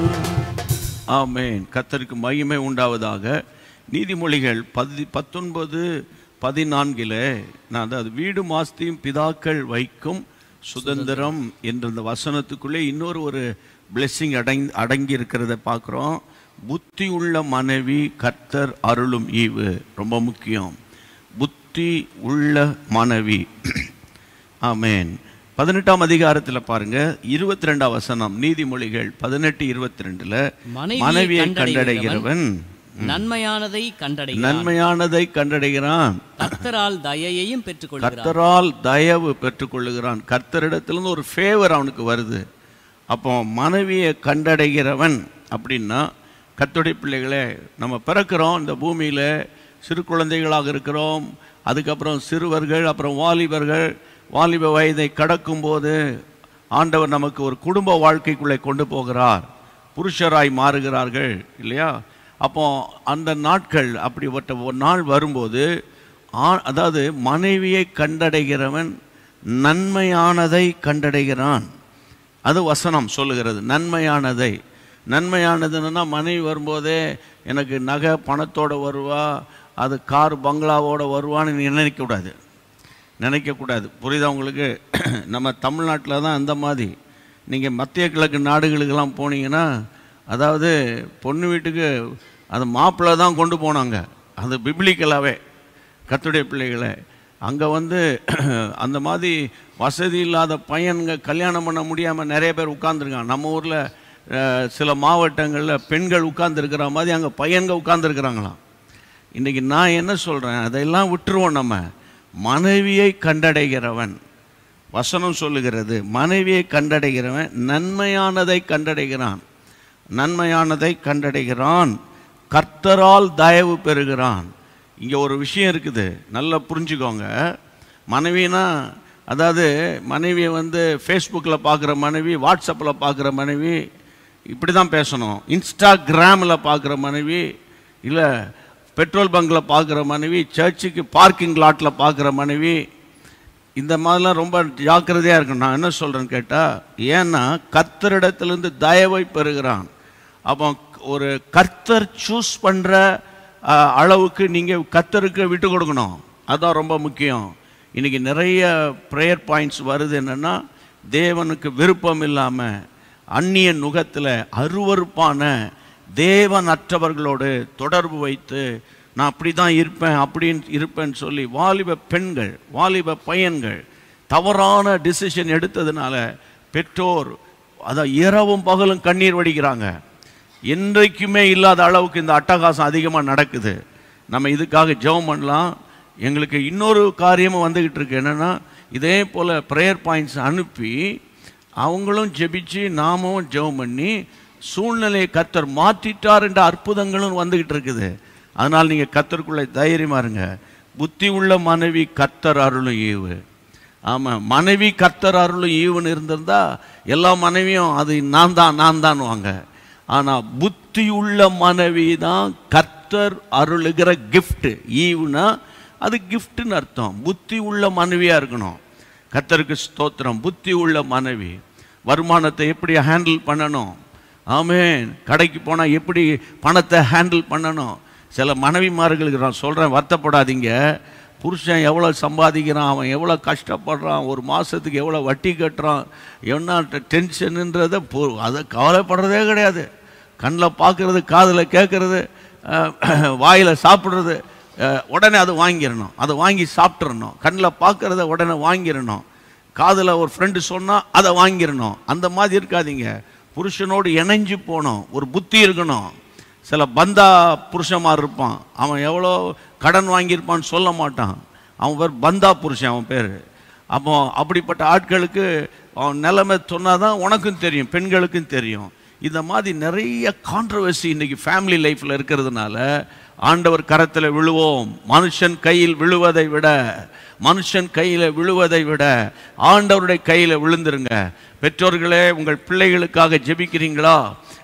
ஆமென் கர்த்தருக்கு மகிமை உண்டாவதாக நீதிமொழிகள் பதி பத்தொன்பது பதினான்கிலே நான் அதாவது வீடு மாஸ்தியும் பிதாக்கள் வைக்கும் சுதந்திரம் என்ற இந்த வசனத்துக்குள்ளே இன்னொரு ஒரு பிளெஸ்ஸிங் அடங்கி அடங்கி இருக்கிறத பார்க்குறோம் புத்தி உள்ள மனைவி கர்த்தர் அருளும் ஈவு ரொம்ப முக்கியம் புத்தி உள்ள மனைவி ஆமென் பதினெட்டாம் அதிகாரத்தில் பாருங்க இருபத்தி ரெண்டாம் வசனம் நீதிமொழிகள் பதினெட்டு இருபத்தி ரெண்டுல மனைவியை மனைவியை கண்டடைகிறவன் கண்டடைகிறவன் நன்மையானதை கண்டடைகிறான் நன்மையானதை கண்டடைகிறான் கர்த்தரால் தயையையும் பெற்றுக்கொள்கிறான் கர்த்தரால் தயவு பெற்றுக்கொள்ளுகிறான் கர்த்தரிடத்திலிருந்து ஒரு ஃபேவர் அவனுக்கு வருது அப்போ மனைவியை கண்டடைகிறவன் அப்படின்னா கர்த்தருடைய பிள்ளைகளே நம்ம பிறக்கிறோம் இந்த பூமியில் சிறு குழந்தைகளாக இருக்கிறோம் அதுக்கப்புறம் சிறுவர்கள் அப்புறம் வாலிபர்கள் வாலிப வயதை கடக்கும்போது ஆண்டவர் நமக்கு ஒரு குடும்ப வாழ்க்கைக்குள்ளே கொண்டு போகிறார் புருஷராய் மாறுகிறார்கள் இல்லையா அப்போ அந்த நாட்கள் அப்படிப்பட்ட ஒரு நாள் வரும்போது ஆ- அதாவது மனைவியை கண்டடைகிறவன் நன்மையானதை கண்டடைகிறான் அது வசனம் சொல்லுகிறது நன்மையானதை நன்மையானதுன்னா மனைவி வரும்போதே எனக்கு நகை பணத்தோட வருவா அது கார் பங்களாவோட வருவான்னு நீ நினைக்கக்கூடாது நினைக்கக்கூடாது புரியுதா உங்களுக்கு நம்ம தமிழ்நாட்டில் தான் அந்த மாதிரி நீங்கள் மத்திய கிழக்கு நாடுகளுக்கெல்லாம் போனீங்கன்னா அதாவது பொண்ணு வீட்டுக்கு அது மாப்பிள்ளை தான் கொண்டு போனாங்க அது பிப்ளிக்கலாகவே கத்துடைய பிள்ளைகளை அங்கே வந்து அந்த மாதிரி வசதி இல்லாத பையனுங்க கல்யாணம் பண்ண முடியாமல் நிறைய பேர் உட்காந்துருக்காங்க நம்ம ஊரில் சில மாவட்டங்களில் பெண்கள் உட்கார்ந்துருக்கிற மாதிரி அங்கே பையன்க உட்கார்ந்துருக்குறாங்களாம் இன்னைக்கு நான் என்ன சொல்கிறேன் அதையெல்லாம் விட்டுருவோம் நம்ம மனைவியை கண்டடைகிறவன் வசனம் சொல்லுகிறது மனைவியை கண்டடைகிறவன் நன்மையானதை கண்டடைகிறான் நன்மையானதை கண்டடைகிறான் கர்த்தரால் தயவு பெறுகிறான் இங்கே ஒரு விஷயம் இருக்குது நல்லா புரிஞ்சுக்கோங்க மனைவினா அதாவது மனைவியை வந்து ஃபேஸ்புக்கில் பார்க்குற மனைவி வாட்ஸ்அப்பில் பார்க்குற மனைவி இப்படி தான் பேசணும் இன்ஸ்டாகிராமில் பார்க்குற மனைவி இல்லை பெட்ரோல் பங்கில் பார்க்குற மனைவி சர்ச்சுக்கு பார்க்கிங் லாட்டில் பார்க்குற மனைவி இந்த மாதிரிலாம் ரொம்ப ஜாக்கிரதையாக இருக்கணும் நான் என்ன சொல்கிறேன்னு கேட்டால் ஏன்னா கர்த்தரிடத்திலிருந்து தயவை பெறுகிறான் அப்போ ஒரு கர்த்தர் சூஸ் பண்ணுற அளவுக்கு நீங்கள் கர்த்தருக்கு விட்டு கொடுக்கணும் அதுதான் ரொம்ப முக்கியம் இன்றைக்கி நிறைய ப்ரேயர் பாயிண்ட்ஸ் வருது என்னென்னா தேவனுக்கு விருப்பம் இல்லாமல் அந்நிய நுகத்தில் அருவருப்பான தேவனற்றவர்களோடு தொடர்பு வைத்து நான் அப்படி தான் இருப்பேன் அப்படின்னு இருப்பேன்னு சொல்லி வாலிப பெண்கள் வாலிப பையன்கள் தவறான டிசிஷன் எடுத்ததுனால பெற்றோர் அதான் இரவும் பகலும் கண்ணீர் வடிக்கிறாங்க என்றைக்குமே இல்லாத அளவுக்கு இந்த அட்டகாசம் அதிகமாக நடக்குது நம்ம இதுக்காக ஜெபம் பண்ணலாம் எங்களுக்கு இன்னொரு காரியமும் வந்துக்கிட்டு இருக்கு என்னென்னா இதே போல் ப்ரேயர் பாயிண்ட்ஸ் அனுப்பி அவங்களும் ஜெபிச்சு நாமும் ஜெபம் பண்ணி சூழ்நிலையை கத்தர் மாற்றிட்டார் என்ற அற்புதங்களும் வந்துக்கிட்டு இருக்குது அதனால் நீங்கள் கத்தருக்குள்ளே தைரியமா இருங்க புத்தி உள்ள மனைவி கத்தர் அருளும் ஈவு ஆமாம் மனைவி கர்த்தர் அருளும் ஈவுன்னு இருந்திருந்தா எல்லா மனைவியும் அது நான் தான் நான் தான் வாங்க ஆனால் புத்தி உள்ள மனைவி தான் கர்த்தர் அருளுகிற gift ஈவுனா அது கிஃப்ட்னு அர்த்தம் புத்தி உள்ள மனைவியாக இருக்கணும் கர்த்தருக்கு ஸ்தோத்திரம் புத்தி உள்ள மனைவி வருமானத்தை எப்படி ஹேண்டில் பண்ணணும் ஆமென் கடைக்கு போனால் எப்படி பணத்தை ஹேண்டில் பண்ணணும் சில மனைவிமார்களுக்கு நான் சொல்கிறேன் வருத்தப்படாதீங்க புருஷன் எவ்வளோ சம்பாதிக்கிறான் அவன் எவ்வளோ கஷ்டப்படுறான் ஒரு மாதத்துக்கு எவ்வளோ வட்டி கட்டுறான் என்ன டென்ஷனுன்றதை பொ- அதை கவலைப்படுறதே கிடையாது கண்ணில் பார்க்குறது காதில் கேட்குறது வாயில் சாப்பிட்றது அஹ், உடனே அதை வாங்கிடணும் அதை வாங்கி சாப்பிட்றணும் கண்ணில் பார்க்குறத உடனே வாங்கிடணும் காதில் ஒரு ஃப்ரெண்டு சொன்னால் அதை வாங்கிடணும் அந்த மாதிரி இருக்காதீங்க புருஷனோடு இணைஞ்சு போகணும் ஒரு புத்தி இருக்கணும் சில பந்தா புருஷமாக இருப்பான் அவன் எவ்வளோ கடன் வாங்கியிருப்பான்னு சொல்ல மாட்டான் அவன் பேர் பந்தா புருஷன் அவன் பேர் அப்போ அப்படிப்பட்ட ஆட்களுக்கு அவன் நிலைமை சொன்னாதான் உனக்கும் தெரியும் பெண்களுக்கும் தெரியும் இந்த மாதிரி நிறைய கான்ட்ரவர்சி இன்னைக்கு ஃபேமிலி லைஃப்பில் இருக்கிறதுனால ஆண்டவர் கரத்தில் விழுவோம் மனுஷன் கையில் விழுவதை விட மனுஷன் கையில் விழுவதை விட ஆண்டவருடைய கையில் விழுந்துருங்க பெற்றோர்களே உங்கள் பிள்ளைகளுக்காக ஜெபிக்கிறீங்களா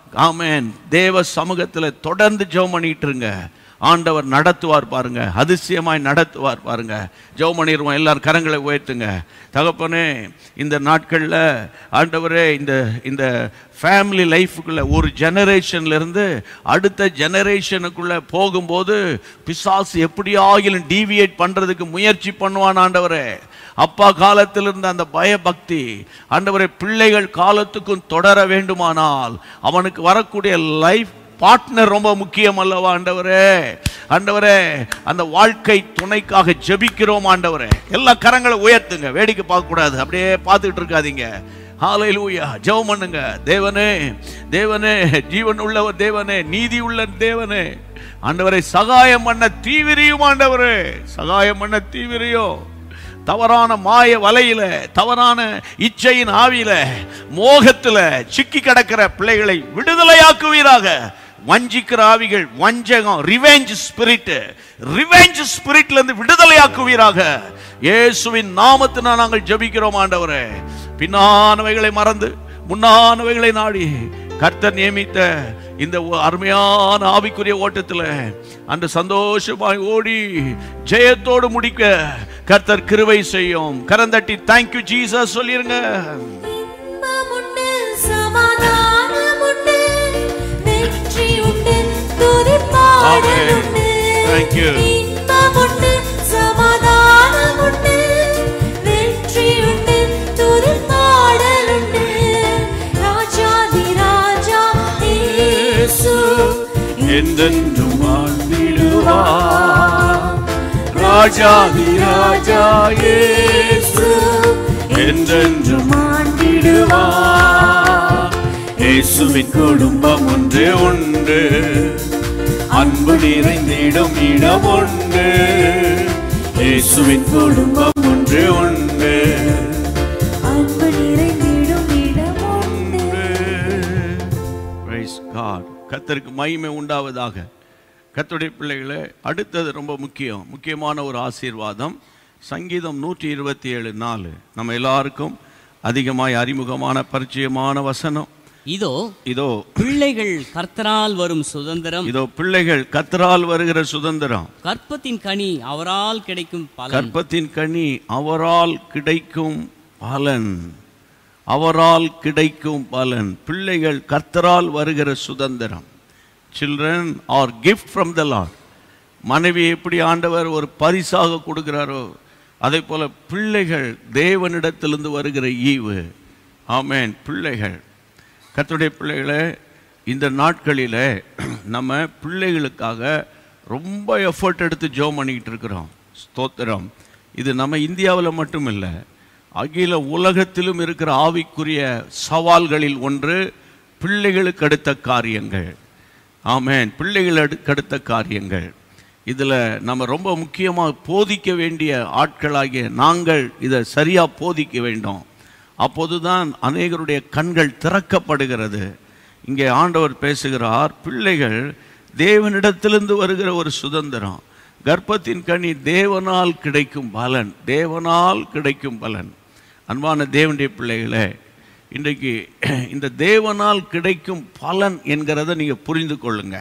ஆமென் தேவ சமூகத்தில் தொடர்ந்து ஜெபம் பண்ணிட்டு இருங்க ஆண்டவர் நடத்துவார் பாருங்க அதிசயமாய் நடத்துவார் பாருங்க ஜெபம் பண்ணிடுவோம் எல்லாரும் கரங்களை உயர்த்துங்க தகப்பனே இந்த நாட்களில் ஆண்டவரே இந்த இந்த ஃபேமிலி லைஃபுக்குள்ள ஒரு ஜெனரேஷன்ல இருந்து அடுத்த ஜெனரேஷனுக்குள்ள போகும்போது பிசாசு எப்படியாகிலும் டீவியேட் பண்றதுக்கு முயற்சி பண்ணுவான் ஆண்டவரே அப்பா காலத்தில் இருந்த அந்த பயபக்தி ஆண்டவரே பிள்ளைகள் காலத்துக்கும் தொடர வேண்டுமானால் அவனுக்கு வரக்கூடிய லைஃப் பார்ட்னர் ரொம்ப முக்கியம் அல்லவா ஆண்டவரே ஆண்டவரே அந்த வாழ்க்கை துணைக்காக ஜெபிக்கிறோம் ஆண்டவரே எல்லா கரங்களை உயர்த்துங்க வேடிக்கை பார்க்க கூடாது அப்படியே பார்த்துட்டு இருக்காதீங்க ஹalleluya ஜெபம் பண்ணுங்க தேவனே தேவனே ஜீவன் உள்ளவர் தேவனே நீதி உள்ள தேவனே ஆண்டவரை சகாயம் பண்ண தீவிரியும் ஆண்டவரே சகாயம் பண்ண தீவிரியும் தவறான மாய வலையில தவறான இச்சையின் ஆவியில மோகத்துல சிக்கி கிடக்கிற பிள்ளைகளை விடுதலையாக்குவீராக வஞ்சிக்கிற ஆவிகள் வஞ்சகம் ரிவெஞ்ச் ஸ்பிரிட் ரிவெஞ்ச் ஸ்பிரிட்ல இருந்து விடுதலையாக்குவீராக இயேசுவின் நாமத்தினால் நாங்கள் ஜெபிக்கிறோம் ஆண்டவரே பின்னானவைகளை மறந்து முன்னானவைகளை நாடி கர்த்தர் நியமித்த இந்த ஒ- அருமையான ஆவிக்குரிய ஓட்டத்தில் அந்த சந்தோஷமாய் ஓடி ஜெயத்தோடு முடிக்க கர்த்தர் கிருபை செய்யும் கரந்தட்டி தேங்க்யூ ஜீசஸ் சொல்லிருங்க இன்பம் உண்டு சமாதானம் உண்டு வெற்றி உண்டு துதிப்பாடல் Amen. உண்டு Thank you. இன்பம் உண்டு சமாதானம் உண்டு வெற்றி உண்டு துதிப்பாடல் உண்டு ராஜாதி ராஜா இயேசு என்றென்றும் வாழ்ந்திடுவார் ராஜாதி ராஜா இயேசு என்றென்றும் வாழ்ந்திடுவார் இயேசுவின் குடும்பம் ஒன்றே உண்டு அன்பு நிறைந்திடும் இடம் உண்டு இயேசுவின் குடும்பம் ஒன்றே உண்டு அன்பு நிறைந்திடும் இடம் உண்டு Praise God. கர்த்தருக்கு மகிமை உண்டாவதாக கர்த்தருடைய பிள்ளைகளே அடுத்தது ரொம்ப முக்கியம் முக்கியமான ஒரு ஆசீர்வாதம் சங்கீதம் நூற்றி இருபத்தி ஏழு நாலு நம்ம எல்லாருக்கும் அதிகமாய் அறிமுகமான பரிச்சயமான வசனம் இதோ இதோ பிள்ளைகள் கர்த்தரால் வரும் சுதந்திரம் இதோ பிள்ளைகள் கத்தரால் வருகிற சுதந்திரம் கற்பத்தின் கனி அவரால் கிடைக்கும் பலன் கற்பத்தின் கனி அவரால் கிடைக்கும் பலன் அவரால் கிடைக்கும் பலன் பிள்ளைகள் கர்த்தரால் வருகிற சுதந்திரம் children are gift from the Lord மனைவி எப்படி ஆண்டவர் ஒரு பரிசாக கொடுக்கிறாரோ அதே போல பிள்ளைகள் தேவனிடத்திலிருந்து வருகிற ஈவு ஆமென் பிள்ளைகள் கர்த்தருடைய பிள்ளைகளே இந்த நாட்களில் நம்ம பிள்ளைகளுக்காக ரொம்ப எஃபர்ட் எடுத்து ஜோம் பண்ணிக்கிட்டு இருக்கிறோம் ஸ்தோத்திரம் இது நம்ம இந்தியாவில் மட்டும் இல்லை அகில உலகத்திலும் இருக்கிற ஆவிக்குரிய சவால்களில் ஒன்று பிள்ளைகளுக்கு அடுத்த காரியங்கள் ஆமென் பிள்ளைகளுக்கு அடுத்த காரியங்கள் இதில் நம்ம ரொம்ப முக்கியமாக போதிக்க வேண்டிய ஆட்களாகிய நாங்கள் இதை சரியாக போதிக்க வேண்டும் அப்போதுதான் அநேகருடைய கண்கள் திறக்கப்படுகிறது இங்கே ஆண்டவர் பேசுகிறார் பிள்ளைகள் தேவனிடத்திலிருந்து வருகிற ஒரு சுதந்திரம் கர்ப்பத்தின் கனி தேவனால் கிடைக்கும் பலன் தேவனால் கிடைக்கும் பலன் அன்பான தேவனுடைய பிள்ளைகளே இன்றைக்கு இந்த தேவனால் கிடைக்கும் பலன் என்கிறத நீங்கள் புரிந்து கொள்ளுங்க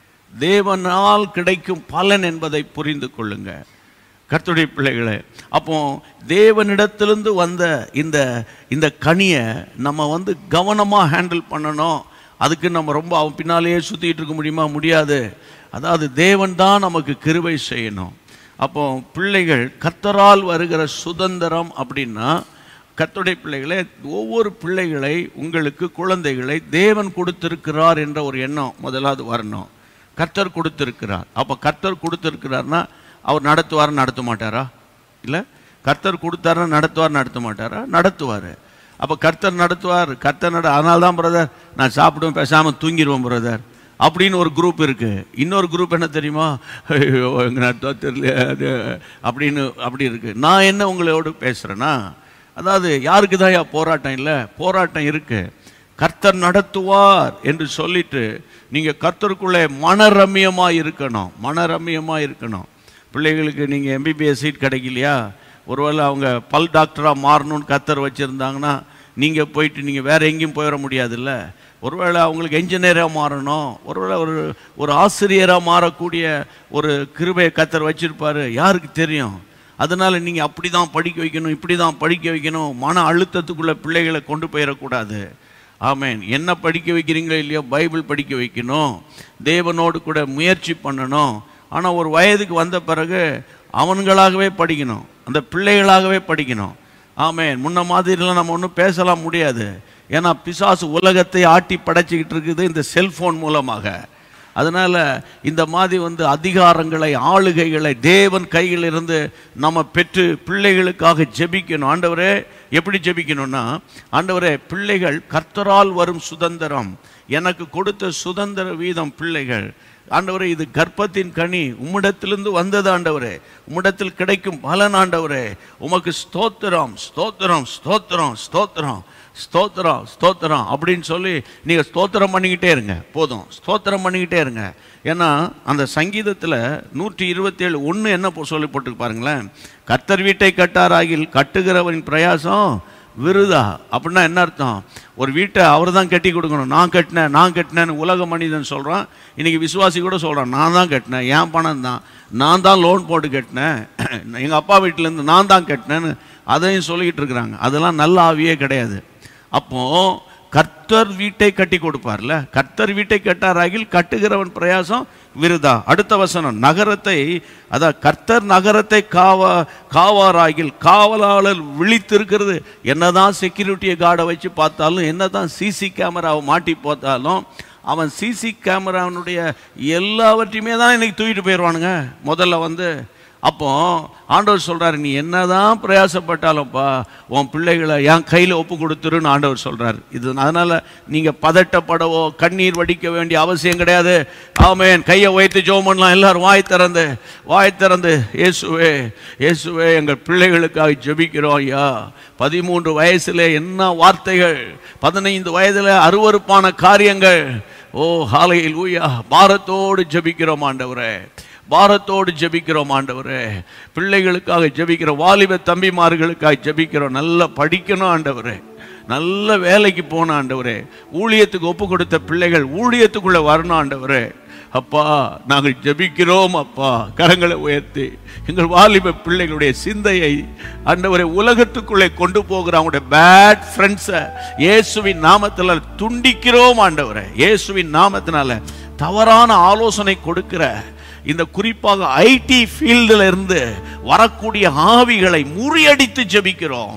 தேவனால் கிடைக்கும் பலன் என்பதை புரிந்து கொள்ளுங்க கர்த்தருடைய பிள்ளைகளே அப்போ தேவனிடத்திலிருந்து வந்த இந்த இந்த கனியை நம்ம வந்து கவனமாக ஹேண்டில் பண்ணணும் அதுக்கு நம்ம ரொம்ப அவன் பின்னாலேயே சுற்றிட்டு இருக்க முடியுமா முடியாது அதாவது தேவன் தான் நமக்கு கிருபை செய்யணும் அப்போ பிள்ளைகள் கர்த்தரால் வருகிற சுதந்திரம் அப்படின்னா கர்த்தருடைய பிள்ளைகளே ஒவ்வொரு பிள்ளைகளை உங்களுக்கு குழந்தைகளை தேவன் கொடுத்திருக்கிறார் என்ற ஒரு எண்ணம் முதலாவது வரணும் கர்த்தர் கொடுத்திருக்கிறார் அப்போ கர்த்தர் கொடுத்திருக்கிறார்னா அவர் நடத்துவார் நடத்த மாட்டாரா இல்லை கர்த்தர் கொடுத்தாருன்னா நடத்துவார் நடத்த மாட்டாரா நடத்துவார் அப்போ கர்த்தர் நடத்துவார் கர்த்தர் நட அதனால தான் பிரதர் நான் சாப்பிடுவேன் பேசாமல் தூங்கிடுவேன் பிரதர் அப்படின்னு ஒரு குரூப் இருக்கு இன்னொரு குரூப் என்ன தெரியுமா ஐயோ எங்க நடத்தா தெரியல அது அப்படின்னு அப்படி இருக்கு நான் என்ன உங்களோட பேசுறேன்னா அதாவது யாருக்கு தான் போராட்டம் இல்லை போராட்டம் இருக்கு கர்த்தர் நடத்துவார் என்று சொல்லிட்டு நீங்க கர்த்தருக்குள்ளே மனரம்யமா இருக்கணும் மனரம்யமா இருக்கணும் பிள்ளைகளுக்கு நீங்க எம்பிபிஎஸ் சீட் கிடைக்கலையா ஒருவேளை அவங்க பல் டாக்டரா மாறணும்னு கர்த்தர் வச்சிருந்தாங்கன்னா நீங்க போயிட்டு நீங்க வேற எங்கேயும் போயிட முடியாதுல்ல ஒருவேளை அவங்களுக்கு என்ஜினியராக மாறணும் ஒருவேளை ஒரு ஒரு ஆசிரியராக மாறக்கூடிய ஒரு கிருபையை கத்தர் வச்சிருப்பாரு யாருக்கு தெரியும் அதனால நீங்க அப்படி தான் படிக்க வைக்கணும் இப்படி தான் படிக்க வைக்கணும் மன அழுத்தத்துக்குள்ள பிள்ளைகளை கொண்டு போயிடக்கூடாது ஆமென் என்ன படிக்க வைக்கிறீங்களோ இல்லையோ பைபிள் படிக்க வைக்கணும் தேவனோடு கூட முயற்சி பண்ணணும் ஆனால் ஒரு வயதுக்கு வந்த பிறகு அவன்களாகவே படிக்கணும் அந்த பிள்ளைகளாகவே படிக்கணும் ஆமென் முன்ன மாதிரிலாம் நம்ம ஒன்றும் பேசலாம் முடியாது ஏன்னா பிசாசு உலகத்தை ஆட்டி படைச்சிக்கிட்டு இருக்குது இந்த செல்போன் மூலமாக அதனால இந்த மாதிரி வந்து அதிகாரங்களை ஆளுகைகளை தேவன் கையிலிருந்து நம்ம பெற்று பிள்ளைகளுக்காக ஜெபிக்கணும் ஆண்டவரே எப்படி ஜெபிக்கணும்னா ஆண்டவரே பிள்ளைகள் கர்த்தரால் வரும் சுதந்திரம் எனக்கு கொடுத்த சுதந்திர வீதம் பிள்ளைகள் ஆண்டவரே இது கர்ப்பத்தின் கனி உம்மிடத்திலிருந்து வந்தது ஆண்டவரே உம்மிடத்தில் கிடைக்கும் பலன் ஆண்டவரே உமக்கு ஸ்தோத்திரம் ஸ்தோத்திரம் ஸ்தோத்திரம் ஸ்தோத்திரம் ஸ்தோத்திரம் ஸ்தோத்திரம் அப்படின்னு சொல்லி நீங்கள் ஸ்தோத்திரம் பண்ணிக்கிட்டே இருங்க போதும் ஸ்தோத்திரம் பண்ணிக்கிட்டே இருங்க ஏன்னா அந்த சங்கீதத்தில் நூற்றி இருபத்தேழு ஒன்று என்ன போ- சொல்லி போட்டு பாருங்களேன் கர்த்தர் வீட்டை கட்டாராகில் கட்டுகிறவரின் பிரயாசம் விருதா அப்படின்னா என்ன அர்த்தம் ஒரு வீட்டை அவர் தான் கட்டி கொடுக்கணும் நான் கட்டினேன் நான் கட்டினேன்னு உலக மனிதன் சொல்கிறான் இன்னைக்கு விசுவாசி கூட சொல்கிறான் நான் தான் கட்டினேன் என் பணம் தான் நான் தான் லோன் போட்டு கட்டினேன் எங்கள் அப்பா வீட்டிலேருந்து நான் தான் கட்டினேன்னு அதையும் சொல்லிக்கிட்டு இருக்கிறாங்க அதெல்லாம் நல்ல ஆவியே கிடையாது அப்போ கர்த்தர் வீட்டை கட்டி கொடுப்பார்ல கர்த்தர் வீட்டை கட்டாராகில் கட்டுகிறவன் பிரயாசம் விருதா அடுத்த வசனம் நகரத்தை அதான் கர்த்தர் நகரத்தை காவ காவாராகில் காவலாளர் விழித்திருக்கிறது என்னதான் செக்யூரிட்டியை கார்டை வச்சு பார்த்தாலும் என்னதான் சிசி கேமராவை மாட்டி பார்த்தாலும் அவன் சிசி கேமராவினுடைய எல்லாவற்றையுமே தான் இன்னைக்கு தூக்கிட்டு போயிடுவானுங்க முதல்ல வந்து அப்போ ஆண்டவர் சொல்றாரு நீ என்னதான் பிரயாசப்பட்டாலும்ப்பா உன் பிள்ளைகளை என் கையில் ஒப்பு கொடுத்துருன்னு ஆண்டவர் சொல்றாரு இது அதனால நீங்க பதட்டப்படவோ கண்ணீர் வடிக்க வேண்டிய அவசியம் கிடையாது ஆமென் கையை வைத்து ஜோம் பண்ணலாம் எல்லாரும் வாய் திறந்து வாய் திறந்து இயேசுவே இயேசுவே எங்கள் பிள்ளைகளுக்காக ஜெபிக்கிறோம் ஐயா பதிமூன்று வயசுல என்ன வார்த்தைகள் பதினைந்து வயதுல அருவருப்பான காரியங்கள் ஓ ஹாலையில் ஊயா பாரத்தோடு ஜெபிக்கிறோம் ஆண்டவரே பாரத்தோடு ஜெபிக்கிறோம் ஆண்டவரே பிள்ளைகளுக்காக ஜெபிக்கிற வாலிப தம்பிமார்களுக்காக ஜெபிக்கிறோம் நல்லா படிக்கணும் ஆண்டவரே நல்ல வேலைக்கு போன ஆண்டவரே ஊழியத்துக்கு ஒப்பு கொடுத்த பிள்ளைகள் ஊழியத்துக்குள்ள வரணும் ஆண்டவரே அப்பா நாங்கள் ஜெபிக்கிறோம் அப்பா கரங்களை உயர்த்தி எங்கள் வாலிப பிள்ளைகளுடைய சிந்தையை ஆண்டவரை உலகத்துக்குள்ளே கொண்டு போகிற அவங்களுடைய பேட் ஃப்ரெண்ட்ஸை இயேசுவின் நாமத்தில் துண்டிக்கிறோம் ஆண்டவரே இயேசுவின் நாமத்தினால தவறான ஆலோசனை கொடுக்கிற இந்த குறிப்பாக ஐடி ஃபீல்டில் இருந்து வரக்கூடிய ஆவிகளை முறியடித்து ஜெபிக்கிறோம்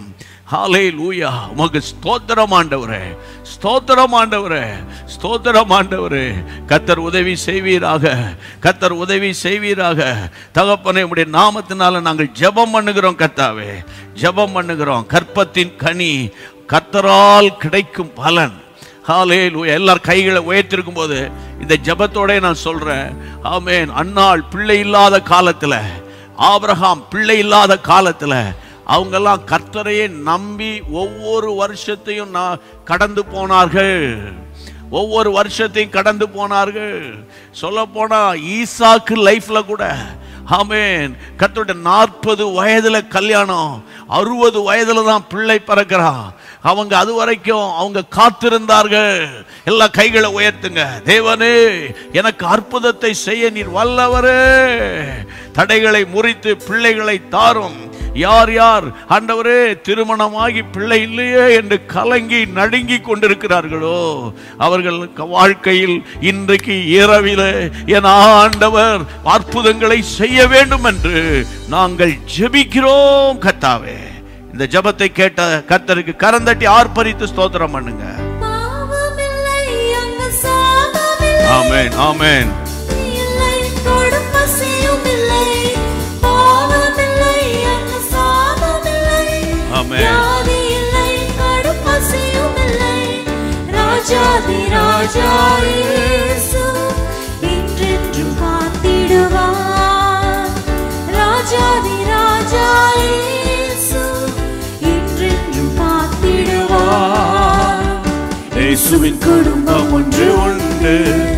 ஹாலே லூயா உமக்கு ஸ்தோத்திரம் ஆண்டவரே ஸ்தோத்திரம் ஆண்டவரே ஸ்தோத்திரம் ஆண்டவரே கத்தர் உதவி செய்வீராக கத்தர் உதவி செய்வீராக தகப்பனே உடைய நாமத்தினால நாங்கள் ஜெபம் பண்ணுகிறோம் கத்தாவே ஜெபம் பண்ணுகிறோம் கற்பத்தின் கனி கத்தரால் கிடைக்கும் பலன் ஹாலே எல்லார் கைகளை உயர்த்திருக்கும் போது இந்த ஜெபத்தோட நான் சொல்றேன் ஆமென் அன்னாள் பிள்ளை இல்லாத காலத்துல ஆபிரகாம் பிள்ளை இல்லாத காலத்துல அவங்கெல்லாம் கர்த்தரையே நம்பி ஒவ்வொரு வருஷத்தையும் நான் கடந்து போனார்கள் ஒவ்வொரு வருஷத்தையும் கடந்து போனார்கள் சொல்ல போனா ஈசாக்கு லைஃப்ல கூட ஆமென் கர்த்தருடைய நாற்பது வயதுல கல்யாணம் அறுபது வயதுல தான் பிள்ளை பிறக்கிறான் அவங்க அது வரைக்கும் அவங்க காத்திருந்தார்கள் எல்லா கைகளை உயர்த்துங்க தேவனே எனக்கு அற்புதத்தை செய்ய நீர் வல்லவரே தடைகளை முறித்து பிள்ளைகளை தாரும் யார் யார் ஆண்டவரே திருமணமாகி பிள்ளை இல்லையே என்று கலங்கி நடுங்கி கொண்டிருக்கிறார்களோ அவர்கள் வாழ்க்கையில் இன்றைக்கு இரவிலே என் ஆண்டவர் அற்புதங்களை செய்ய வேண்டும் என்று நாங்கள் ஜெபிக்கிறோம் கத்தாவே இந்த ஜெபத்தை கேட்ட கர்த்தருக்கு கரந்தட்டி ஆர்ப்பரித்து ஸ்தோத்திரம் பண்ணுங்க பாவமில்லை அங்கு சாபமில்லை ஆமென் ஆமென் இல்லை கொடும் பசியும் இல்லை பாவமில்லை அங்கு சாபமில்லை ஆமென். வியாதி இல்லை கடும் பசியும் இல்லை ராஜாதி ராஜா இயேசு என்றென்றும் காத்திடுவார் ராஜாதி ராஜா இயேசு என்றென்றும் காத்திடுவார் இயேசுவின் குடும்பம் ஒன்று உண்டு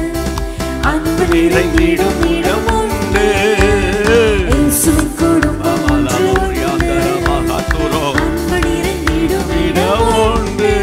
அன்பு நிறைந்திடும் இடம் உண்டு இயேசுவின் குடும்பம் ஒன்று உண்டு. அன்பு நிறைந்திடும் இடம் உண்டு.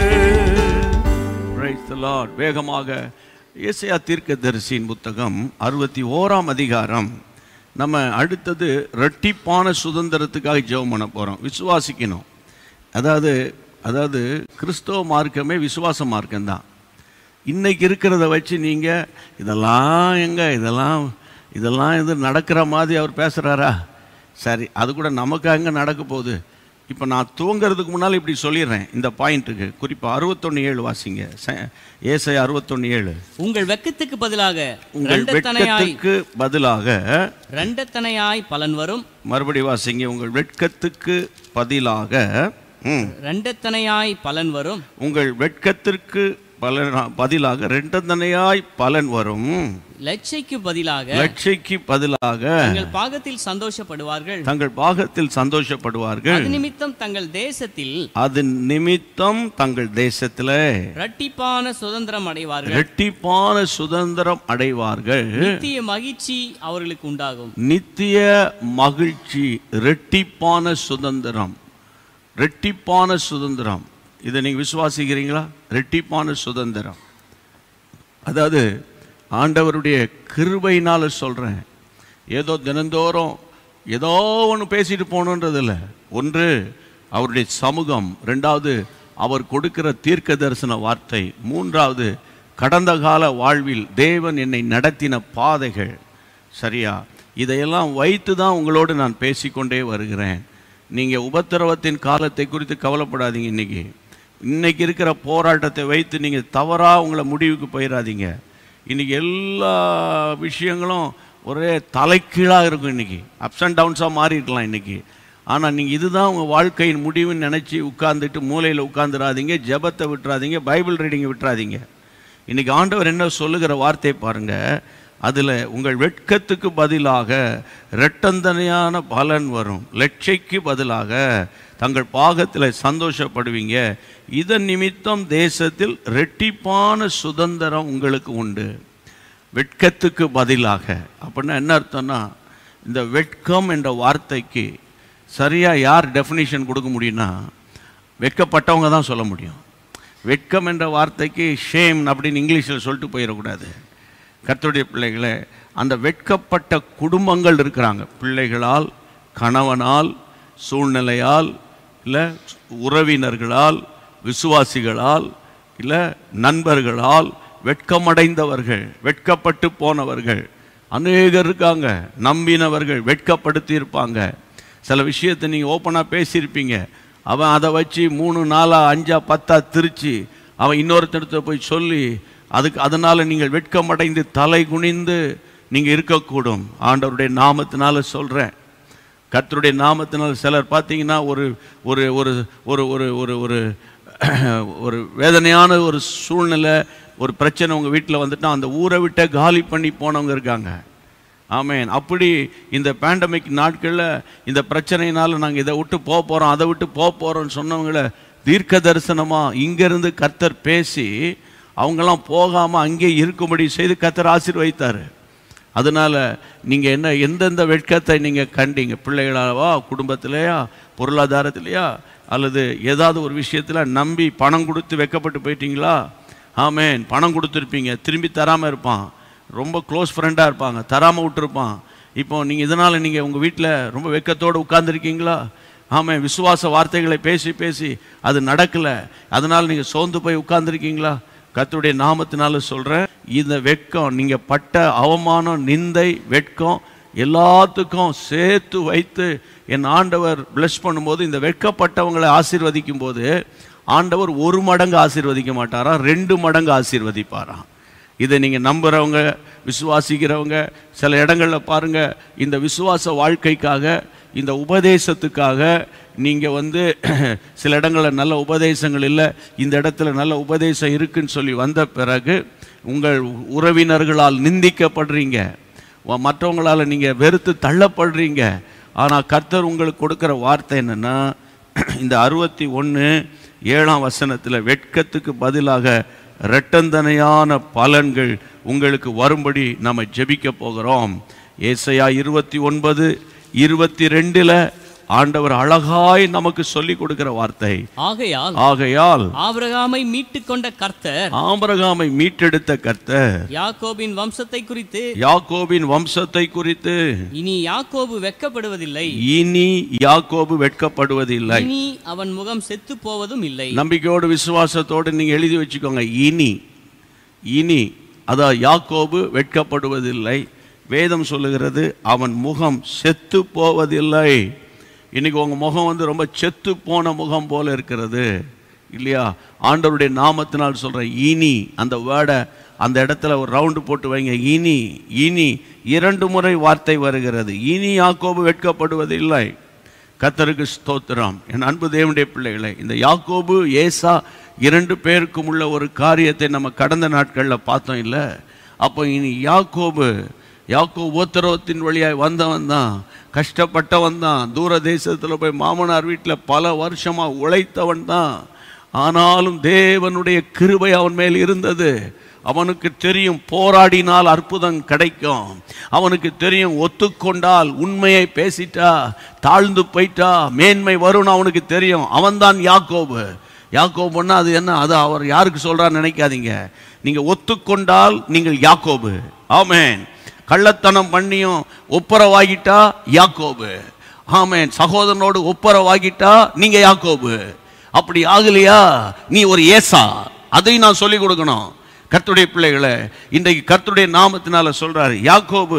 Praise the Lord. வேகமாக ஏசையா தீர்க்கதரிசியின் புத்தகம் அறுபத்தி ஓராம் அதிகாரம் நம்ம அடுத்தது ரெட்டிப்பான சுதந்திரத்துக்காக ஜெபம் பண்ண போறோம் விசுவாசிக்கணும் அதாவது அதாவது கிறிஸ்தவ மார்க்கமே விசுவாச மார்க்கம் தான் இன்னைக்கு இருக்கிறத வச்சு நீங்க இதெல்லாம் எங்க இதெல்லாம் இதெல்லாம் இது நடக்கிற மாதிரி அவர் பேசுறாரா சரி அது கூட நமக்கு அங்க நடக்க போகுது இப்போ நான் தூங்குறதுக்கு முன்னால் இப்படி சொல்லிடுறேன் இந்த பாயிண்ட்டுக்கு குறிப்பாக அறுபத்தொன்று ஏழு வாசிங்க ச- ஏசை அறுபத்தொன்று ஏழு உங்கள் வெக்கத்துக்கு பதிலாக உங்கள் ரெண்டத்தனையாய் வெட்கத்துக்கு பதிலாக ரெண்டத்தனையாய் பலன் வரும் மறுபடி வாசிங்க உங்கள் வெட்கத்துக்கு பதிலாக ம், ரெண்டத்தனையாய் பலன் வரும் உங்கள் வெட்கத்திற்கு பலன் பதிலாக ரெண்டந்தனையாய் பலன் வரும் லட்சைக்கு பதிலாக லட்சைக்கு பதிலாக தங்கள் பாகத்தில் சந்தோஷப்படுவார்கள் தங்கள் பாகத்தில் சந்தோஷப்படுவார்கள் அது நிமித்தம் தங்கள் தேசத்தில் அது நிமித்தம் தங்கள் தேசத்திலே இரட்டிப்பான சுதந்திரம் அடைவார்கள் இரட்டிப்பான சுதந்திரம் அடைவார்கள் நித்திய மகிழ்ச்சி அவர்களுக்கு உண்டாகும் நித்திய மகிழ்ச்சி இரட்டிப்பான சுதந்திரம் இரட்டிப்பான சுதந்திரம் இதை நீங்க விசுவாசிக்கிறீங்களா இரட்டிப்பான சுதந்திரம் அதாவது ஆண்டவருடைய கிருபையினால சொல்றேன் ஏதோ தினந்தோறும் ஏதோ ஒன்று பேசிட்டு போகணுன்றது இல்லை ஒன்று அவருடைய சமூகம் ரெண்டாவது அவர் கொடுக்கிற தீர்க்க தரிசன வார்த்தை மூன்றாவது கடந்த கால வாழ்வில் தேவன் என்னை நடத்தின பாதைகள் சரியா இதையெல்லாம் வைத்து தான் உங்களோடு நான் பேசிக்கொண்டே வருகிறேன் நீங்கள் உபத்திரவத்தின் காலத்தை குறித்து கவலைப்படாதீங்க இன்னைக்கு இன்னைக்கு இருக்கிற போராட்டத்தை வைத்து நீங்கள் தவறாக உங்களை முடிவுக்கு போயிடாதீங்க இன்னைக்கு எல்லா விஷயங்களும் ஒரே தலைக்கீழாக இருக்கும் இன்னைக்கு அப்ஸ் அண்ட் டவுன்ஸாக மாறி இருக்கலாம் இன்னைக்கு ஆனால் நீங்கள் இதுதான் உங்கள் வாழ்க்கையின் முடிவுன்னு நினச்சி உட்கார்ந்துட்டு மூலையில் உட்காந்துடாதீங்க ஜெபத்தை விட்டுறாதீங்க பைபிள் ரீடிங்கை விட்டுறாதீங்க இன்னைக்கு ஆண்டவர் என்ன சொல்லுகிற வார்த்தை பாருங்க அதில் உங்கள் வெட்கத்துக்கு பதிலாக இரட்டந்தனையான பலன் வரும் லட்சைக்கு பதிலாக தங்கள் பாகத்தில் சந்தோஷப்படுவீங்க இதன் நிமித்தம் தேசத்தில் ரெட்டிப்பான சுதந்திரம் உங்களுக்கு உண்டு வெட்கத்துக்கு பதிலாக அப்படின்னா என்ன அர்த்தம்னா இந்த வெட்கம் என்ற வார்த்தைக்கு சரியாக யார் டெஃபினிஷன் கொடுக்க முடியும்னா வெட்கப்பட்டவங்க தான் சொல்ல முடியும் வெட்கம் என்ற வார்த்தைக்கு ஷேம் அப்படின்னு இங்கிலீஷில் சொல்லிட்டு போயிடக்கூடாது கர்த்தருடைய பிள்ளைகளே அந்த வெட்கப்பட்ட குடும்பங்கள் இருக்கிறாங்க பிள்ளைகளால் கணவனால் சூழ்நிலையால் இல்லை உறவினர்களால் விசுவாசிகளால் இல்லை நண்பர்களால் வெட்கமடைந்தவர்கள் வெட்கப்பட்டு போனவர்கள் அநேகர் இருக்காங்க நம்பினவர்கள் வெட்கப்படுத்தி இருப்பாங்க சில விஷயத்தை நீங்கள் ஓப்பனாக பேசியிருப்பீங்க அவன் அதை வச்சு மூணு நாலா அஞ்சா பத்தா திருச்சு அவன் இன்னொருத்தரத்தை போய் சொல்லி அதுக்கு அதனால நீங்கள் வெட்கமடைந்து தலை குனிந்து நீங்க இருக்கக்கூடும் ஆண்டவருடைய நாமத்தினால சொல்றேன் கர்த்தருடைய நாமத்தினால் சிலர் பார்த்தீங்கன்னா ஒரு ஒரு ஒரு ஒரு ஒரு ஒரு ஒரு ஒரு வேதனையான ஒரு சூழ்நிலை ஒரு பிரச்சனை உங்கள் வீட்டில் வந்துட்டா அந்த ஊரை விட்ட காலி பண்ணி போனவங்க இருக்காங்க ஆமென் அப்படி இந்த பேண்டமிக் நாட்களில் இந்த பிரச்சனையினால நாங்கள் இதை விட்டு போக போகிறோம் அதை விட்டு போக போகிறோம்னு சொன்னவங்கள தீர்க்க தரிசனமாக இங்கேருந்து கர்த்தர் பேசி அவங்கெல்லாம் போகாமல் அங்கே இருக்கும்படி செய்து கர்த்தர் ஆசீர்வதித்தார் அதனால நீங்க என்ன எந்தெந்த வெட்கத்தை நீங்க கண்டீங்க பிள்ளைகளாவா குடும்பத்திலேயா பொருளாதாரத்திலேயா அல்லது ஏதாவது ஒரு விஷயத்துல நம்பி பணம் கொடுத்து வெக்கப்பட்டு போயிட்டீங்களா ஆமென் பணம் கொடுத்துருப்பீங்க திரும்பி தராம இருப்பான் ரொம்ப க்ளோஸ் ஃப்ரெண்டா இருப்பாங்க தராம விட்டுருப்பான் இப்போ நீங்க இதனால நீங்க உங்க வீட்டில் ரொம்ப வெக்கத்தோடு உட்கார்ந்துருக்கீங்களா ஆமென் விசுவாச வார்த்தைகளை பேசி பேசி அது நடக்கல அதனால நீங்க சோர்ந்து போய் உட்கார்ந்துருக்கீங்களா கர்த்தருடைய நாமத்தினால சொல்றேன் இந்த வெட்கம் நீங்க பட்ட அவமானம் நிந்தை வெட்கம் எல்லாத்துக்கும் சேர்த்து வைத்து என் ஆண்டவர் பிளஸ் பண்ணும்போது இந்த வெட்கப்பட்டவங்களை ஆசீர்வதிக்கும் போது ஆண்டவர் ஒரு மடங்கு ஆசீர்வதிக்க மாட்டாராம் ரெண்டு மடங்கு ஆசீர்வதிப்பாராம் இதை நீங்க நம்புறவங்க விசுவாசிக்கிறவங்க சில இடங்கள்ல பாருங்க இந்த விசுவாச வாழ்க்கைக்காக இந்த உபதேசத்துக்காக நீங்க வந்து சில இடங்களில் நல்ல உபதேசங்கள் இல்லை இந்த இடத்துல நல்ல உபதேசம் இருக்குன்னு சொல்லி வந்த பிறகு உங்கள் உறவினர்களால் நிந்திக்கப்படுறீங்க வ- மற்றவங்களால நீங்க வெறுத்து தள்ளப்படுறீங்க ஆனா கர்த்தர் உங்களுக்கு கொடுக்கிற வார்த்தை என்னன்னா இந்த அறுபத்தி ஒன்று ஏழாம் வசனத்தில் வெட்கத்துக்கு பதிலாக இரட்டந்தனையான பலன்கள் உங்களுக்கு வரும்படி நம்ம ஜெபிக்க போகிறோம் ஏசையா இருபத்தி ஒன்பது இருபத்தி ரெண்டுல ஆண்டவர் அழகாய் நமக்கு சொல்லி கொடுக்கிற வார்த்தை ஆகையால் ஆகையால் ஆபிரகாமை மீட்டுக் கொண்ட கர்த்தர் ஆபிரகாமை மீட்டெடுத்த கர்த்தர் யாக்கோபின் வம்சத்தை குறித்து யாக்கோபின் வம்சத்தை குறித்து இனி யாக்கோபு வெட்கப்படுவதில்லை இனி யாக்கோபு வெட்கப்படுவதில்லை இனி அவன் முகம் செத்து போவதும் இல்லை நம்பிக்கையோடு விசுவாசத்தோடு நீங்க எழுதி வச்சுக்கோங்க இனி இனி அதான் யாக்கோபு வெட்கப்படுவதில்லை வேதம் சொல்லுகிறது அவன் முகம் செத்து போவதில்லை இன்னைக்கு உங்க முகம் வந்து ரொம்ப செத்து போன முகம் போல இருக்கிறது இல்லையா ஆண்டவருடைய நாமத்தினால் சொல்றேன் இனி அந்த வேர்டை அந்த இடத்துல ஒரு ரவுண்டு போட்டு வைங்க இனி இனி இரண்டு முறை வார்த்தை வருகிறது இனி யாக்கோபு வெட்கப்படுவதில்லை கத்தருக்கு ஸ்தோத்திரம் என் அன்பு தேவனுடைய பிள்ளைகளே இந்த யாக்கோபு ஏசா இரண்டு பேருக்கும் உள்ள ஒரு காரியத்தை நம்ம கடந்த நாட்களில் பார்த்தோம் இல்லை அப்போ இனி யாக்கோபு யாக்கோ உத்தரவத்தின் வழியாய் வந்தவன் தான் கஷ்டப்பட்டவன் தான் தூர தேசத்தில் போய் மாமனார் வீட்டில் பல வருஷமா உழைத்தவன் தான் ஆனாலும் தேவனுடைய கிருபை அவன் மேல் இருந்தது அவனுக்கு தெரியும் போராடினால் அற்புதம் கிடைக்கும் அவனுக்கு தெரியும் ஒத்துக்கொண்டால் உண்மையை பேசிட்டா தாழ்ந்து போயிட்டா மேன்மை வரும்னு அவனுக்கு தெரியும் அவன்தான் யாக்கோபு யாக்கோபுன்னா அது என்ன அது அவர் யாருக்கு சொல்றான்னு நினைக்காதீங்க நீங்க ஒத்துக்கொண்டால் நீங்கள் யாக்கோபு ஆமென் கள்ளத்தனம் பண்ணியும் ஒப்புரவாகிட்டா யாக்கோபு ஆமென் சகோதரனோடு ஒப்புரவாகிட்டா நீங்க யாக்கோபு அப்படி ஆகலையா நீ ஒரு ஏசா அதையும் நான் சொல்லி கொடுக்கணும் கர்த்தருடைய பிள்ளைகளை இன்றைக்கு கர்த்தருடைய நாமத்தினால சொல்றாரு யாக்கோபு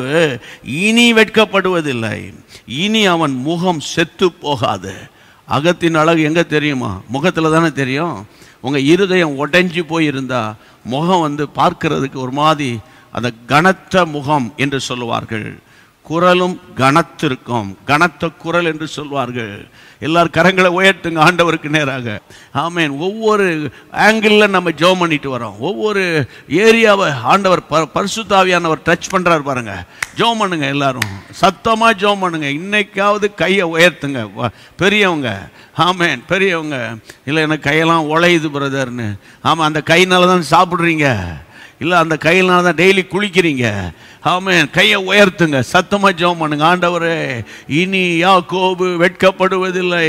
இனி வெட்கப்படுவதில்லை இனி அவன் முகம் செத்து போகாது அகத்தின் அழகு எங்க தெரியுமா முகத்துல தானே தெரியும் உங்க இருதயம் உடைஞ்சு போயிருந்தா முகம் வந்து பார்க்கிறதுக்கு ஒரு மாதிரி அந்த கனத்த முகம் என்று சொல்லுவார்கள் குரலும் கனத்திருக்கும் கனத்த குரல் என்று சொல்வார்கள் எல்லார் கரங்களை உயர்த்துங்க ஆண்டவருக்கு நேராக ஆமென் ஒவ்வொரு ஆங்கிளில் நம்ம ஜெபம் பண்ணிட்டு வரோம் ஒவ்வொரு ஏரியாவை ஆண்டவர் ப பரிசுத்தாவியானவர் டச் பண்றாரு பாருங்க ஜெபம் பண்ணுங்க எல்லாரும் சத்தமா ஜெபம் பண்ணுங்க இன்னைக்காவது கையை உயர்த்துங்க வ- பெரியவங்க ஆமென் பெரியவங்க இல்லை எனக்கு கையெல்லாம் உழையுது பிரதர்னு ஆமாம் அந்த கையினால தான் சாப்பிட்றீங்க இல்லை அந்த கையினால தான் டெய்லி குளிக்கிறீங்க ஆமென் கையை உயர்த்துங்க சத்தமா ஜெபம் பண்ணுங்க ஆண்டவரே இனி யாக்கோபு வெட்கப்படுவதில்லை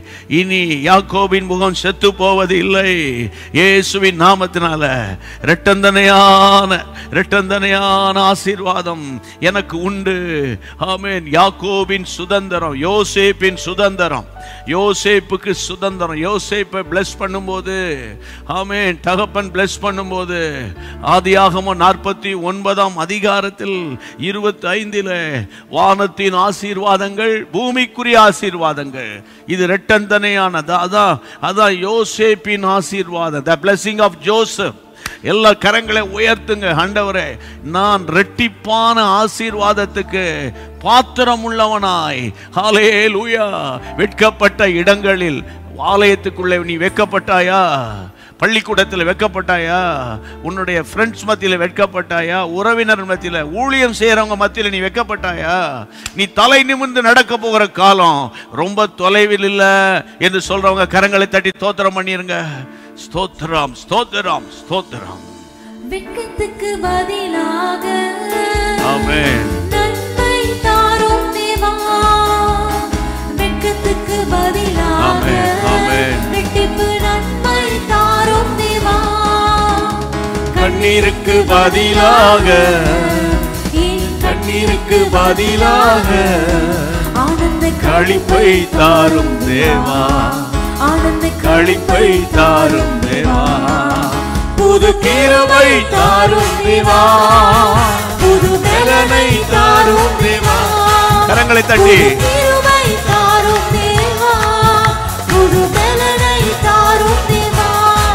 இனி யாக்கோபின் முகம் செத்து போவது இல்லை இயேசுவின் நாமத்தினால ரெட்டந்தனையான ரெட்டந்தனையான ஆசீர்வாதம் எனக்கு உண்டு ஆமென் யாக்கோபின் சுதந்திரம் யோசேப்பின் சுதந்திரம் யோசேப்புக்கு சுதந்திரம் யோசேப்பை bless பண்ணும்போது ஆமென் தகப்பன் bless பண்ணும்போது ஆதியாகமம் நாற்பத்தி ஒன்பதாம் அதிகாரத்தில் இருபத்தி ஐந்தில் வானத்தின் ஆசீர்வாதங்கள் பூமிக்குரிய ஆசீர்வாதங்கள் இது ரெட்டந்தனையானது அதான் அதான் யோசேப்பின் ஆசீர்வாதம் த blessing ஆஃப் ஜோசப் எல்லா கரங்களை உயர்த்துங்க ஆண்டவரே நான் ரெட்டிப்பான ஆசீர்வாதத்துக்கு பாத்திரம் உள்ளவனாய் ஹalleluya வெட்கப்பட்ட இடங்களில் ஆலயத்துக்குள்ளே நீ வெட்கப்பட்டாயா பள்ளிக்கூடத்தில் வெட்கப்பட்டாயா உன்னுடைய ஃப்ரெண்ட்ஸ் மத்தியில் வெட்கப்பட்டாயா உறவினர் மத்தியில் ஊழியம் செய்கிறவங்க மத்தியில் நீ வெட்கப்பட்டாயா நீ தலை நிமிர்ந்து நடக்க போகிற காலம் ரொம்ப தொலைவில் இல்லை என்று சொல்றவங்க கரங்களை தட்டி தோத்திரம் பண்ணிருங்க ஸ்தோத்திரம் ஸ்தோத்திரம் ஸ்தோத்திரம் வெட்கத்துக்கு பதிலாக ஆமென் நன்மை தாரும் தேவா வெட்கத்துக்கு பதிலாக ஆமென், ஆமென். ரெட்டிப்பு நன்மை தாரும் தேவா கண்ணீருக்கு பதிலாக என் கண்ணீருக்கு பதிலாக ஆனந்த களிப்பை தாரும் தேவா ஆனந்த களிப்பை தாரும் தேவா புது கிருபை தாரும் தேவா புது பலனை தாரும் தேவா கரங்களை தட்டி புது கிருபை தாரும் தேவா புது பலனை தாரும் தேவா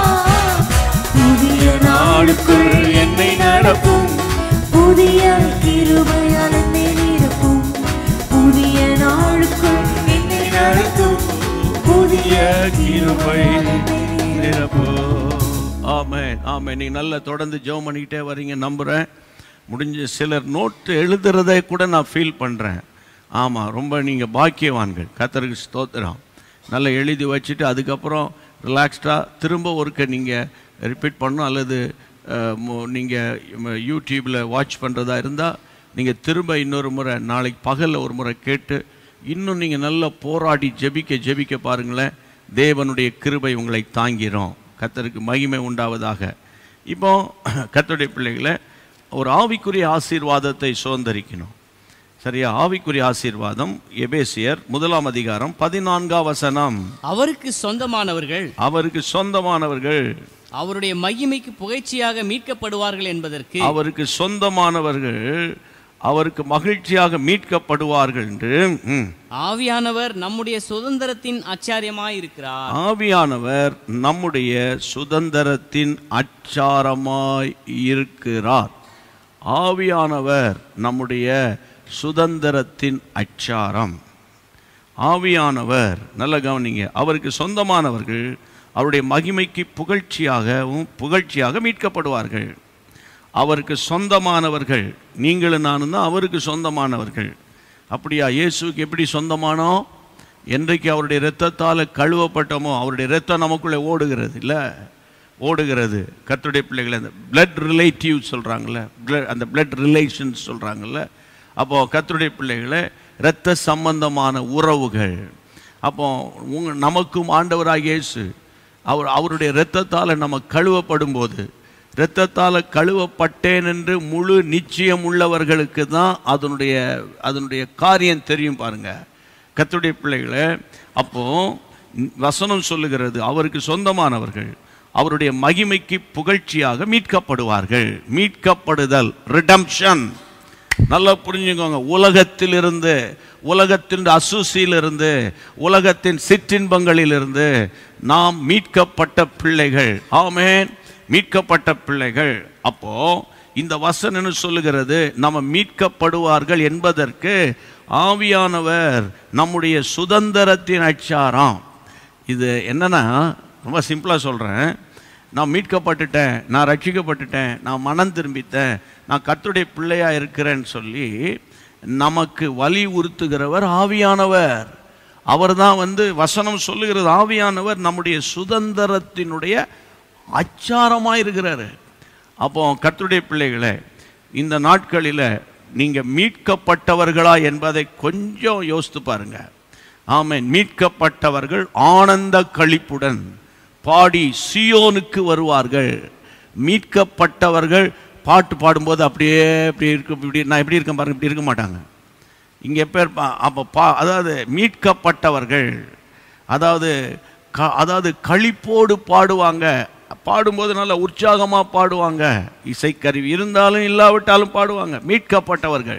புதிய நாளுக்குள் என்னை நடப்பும் புதிய கிருபையால் என்னை நிரப்பும் புதிய நாளுக்குள் என்னை நடத்தும் புதிய கிருபை நிரப்பு ஆமென் ஆமென் நீ நல்லா தொடர்ந்து ஜெபம் பண்ணிக்கிட்டே வரீங்க நம்புறேன் முடிஞ்ச சிலர் நோட்டு எழுதுறதை கூட நான் ஃபீல் பண்றேன் ஆமா ரொம்ப நீங்க பாக்கியவான்கள் கத்தருக்கு ஸ்தோத்திரம் நல்லா எழுதி வச்சுட்டு அதுக்கப்புறம் ரிலாக்ஸ்டாக திரும்ப ஒருக்க நீங்கள் ரிப்பீட் பண்ணணும் அல்லது அஹ், மு- நீங்க ம- யூடியூப்ல வாட்ச் பண்றதா இருந்தா நீங்க திரும்ப இன்னொரு முறை நாளைக்கு பகல்ல ஒரு முறை கேட்டு இன்னும் நீங்க நல்லா போராடி ஜெபிக்க ஜெபிக்க பாருங்களேன் தேவனுடைய கிருபை உங்களை தாங்கிரும் கத்தருக்கு மகிமை உண்டாவதாக இப்போ கத்தருடைய பிள்ளைகளை ஒரு ஆவிக்குரிய ஆசீர்வாதத்தை சுதந்திரிக்கணும் சரியா ஆவிக்குரிய ஆசீர்வாதம் எபேசியர் முதலாம் அதிகாரம் பதினான்காம் வசனம் அவருக்கு சொந்தமானவர்கள் அவருக்கு சொந்தமானவர்கள் அவருடைய மகிமைக்கு புகழ்ச்சியாக மீட்கப்படுவார்கள் என்பதற்கு அவருக்கு சொந்தமானவர்கள் அவருக்கு மகிழ்ச்சியாக மீட்கப்படுவார்கள் என்று ம், ஆவியானவர் நம்முடைய சுதந்திரத்தின் அச்சாரியமாயிருக்கிறார் ஆவியானவர் நம்முடைய சுதந்திரத்தின் அச்சாரமாய் இருக்கிறார் ஆவியானவர் நம்முடைய சுதந்திரத்தின் அச்சாரம் ஆவியானவர் நல்ல கவனிங்க அவருக்கு சொந்தமானவர்கள் அவருடைய மகிமைக்கு புகழ்ச்சியாகவும் புகழ்ச்சியாக மீட்கப்படுவார்கள் அவருக்கு சொந்தமானவர்கள் நீங்களும் நானும் தான் அவருக்கு சொந்தமானவர்கள் அப்படியா இயேசுவுக்கு எப்படி சொந்தமானோ என்றைக்கு அவருடைய இரத்தத்தால் கழுவப்பட்டோமோ அவருடைய இரத்தம் நமக்குள்ளே ஓடுகிறது இல்லை ஓடுகிறது கர்த்தருடைய பிள்ளைகளை அந்த பிளட் ரிலேட்டிவ் சொல்கிறாங்கல்ல அந்த பிளட் ரிலேஷன்ஸ் சொல்கிறாங்கல்ல அப்போது கர்த்தருடைய பிள்ளைகளை இரத்த சம்பந்தமான உறவுகள் அப்போ உங்க நமக்கும் ஆண்டவராகிய இயேசு அவர் அவருடைய இரத்தத்தால் நம்ம கழுவப்படும் போது இரத்தத்தால் கழுவப்பட்டேன் என்று முழு நிச்சயம் உள்ளவர்களுக்கு தான் அதனுடைய அதனுடைய காரியம் தெரியும் பாருங்க கர்த்தருடைய பிள்ளைகளை அப்போ வசனம் சொல்லுகிறது அவருக்கு சொந்தமானவர்கள் அவருடைய மகிமைக்கு புகழ்ச்சியாக மீட்கப்படுவார்கள் மீட்கப்படுதல் ரிடம்ஷன் நல்லா புரிஞ்சுக்கோங்க உலகத்திலிருந்து உலகத்தின் அசூசியிலிருந்து உலகத்தின் சிற்றின்பங்களிலிருந்து நாம் மீட்கப்பட்ட பிள்ளைகள் ஆமென் மீட்கப்பட்ட பிள்ளைகள் அப்போ இந்த வசனம் என்ன சொல்லுகிறது நம்ம மீட்கப்படுவார்கள் என்பதற்கு ஆவியானவர் நம்முடைய சுதந்திரத்தின் அச்சாரம் இது என்னன்னா ரொம்ப சிம்பிளா சொல்றேன் நான் மீட்கப்பட்டுட்டேன் நான் ரட்சிக்கப்பட்டுட்டேன் நான் மனம் திரும்பிட்டேன் நான் கர்த்தருடைய பிள்ளையா இருக்கிறேன்னு சொல்லி நமக்கு வலியுறுத்துகிறவர் ஆவியானவர் அவர்தான் வந்து வசனம் சொல்லுகிறது ஆவியானவர் நம்முடைய சுதந்திரத்தினுடைய அச்சாரமாக இருக்கிறாரு அப்போ கர்த்தருடைய பிள்ளைகளே இந்த நாட்களில் நீங்க மீட்கப்பட்டவர்களா என்பதை கொஞ்சம் யோசித்து பாருங்க ஆமென் மீட்கப்பட்டவர்கள் ஆனந்த களிப்புடன் பாடி சியோனுக்கு வருவார்கள் மீட்கப்பட்டவர்கள் பாட்டு பாடும்போது அப்படியே இப்படி இருக்கு இப்படி நான் எப்படி இருக்கேன் பாருங்க இப்படி இருக்க மாட்டாங்க இங்கே பேர் அப்போ பா அதாவது மீட்கப்பட்டவர்கள் அதாவது க- அதாவது களிப்போடு பாடுவாங்க பாடும்போது நல்ல உற்சாகமா பாடுவாங்க இசைக்கருவி இருந்தாலும் இல்லாவிட்டாலும் பாடுவாங்க மீட்கப்பட்டவர்கள்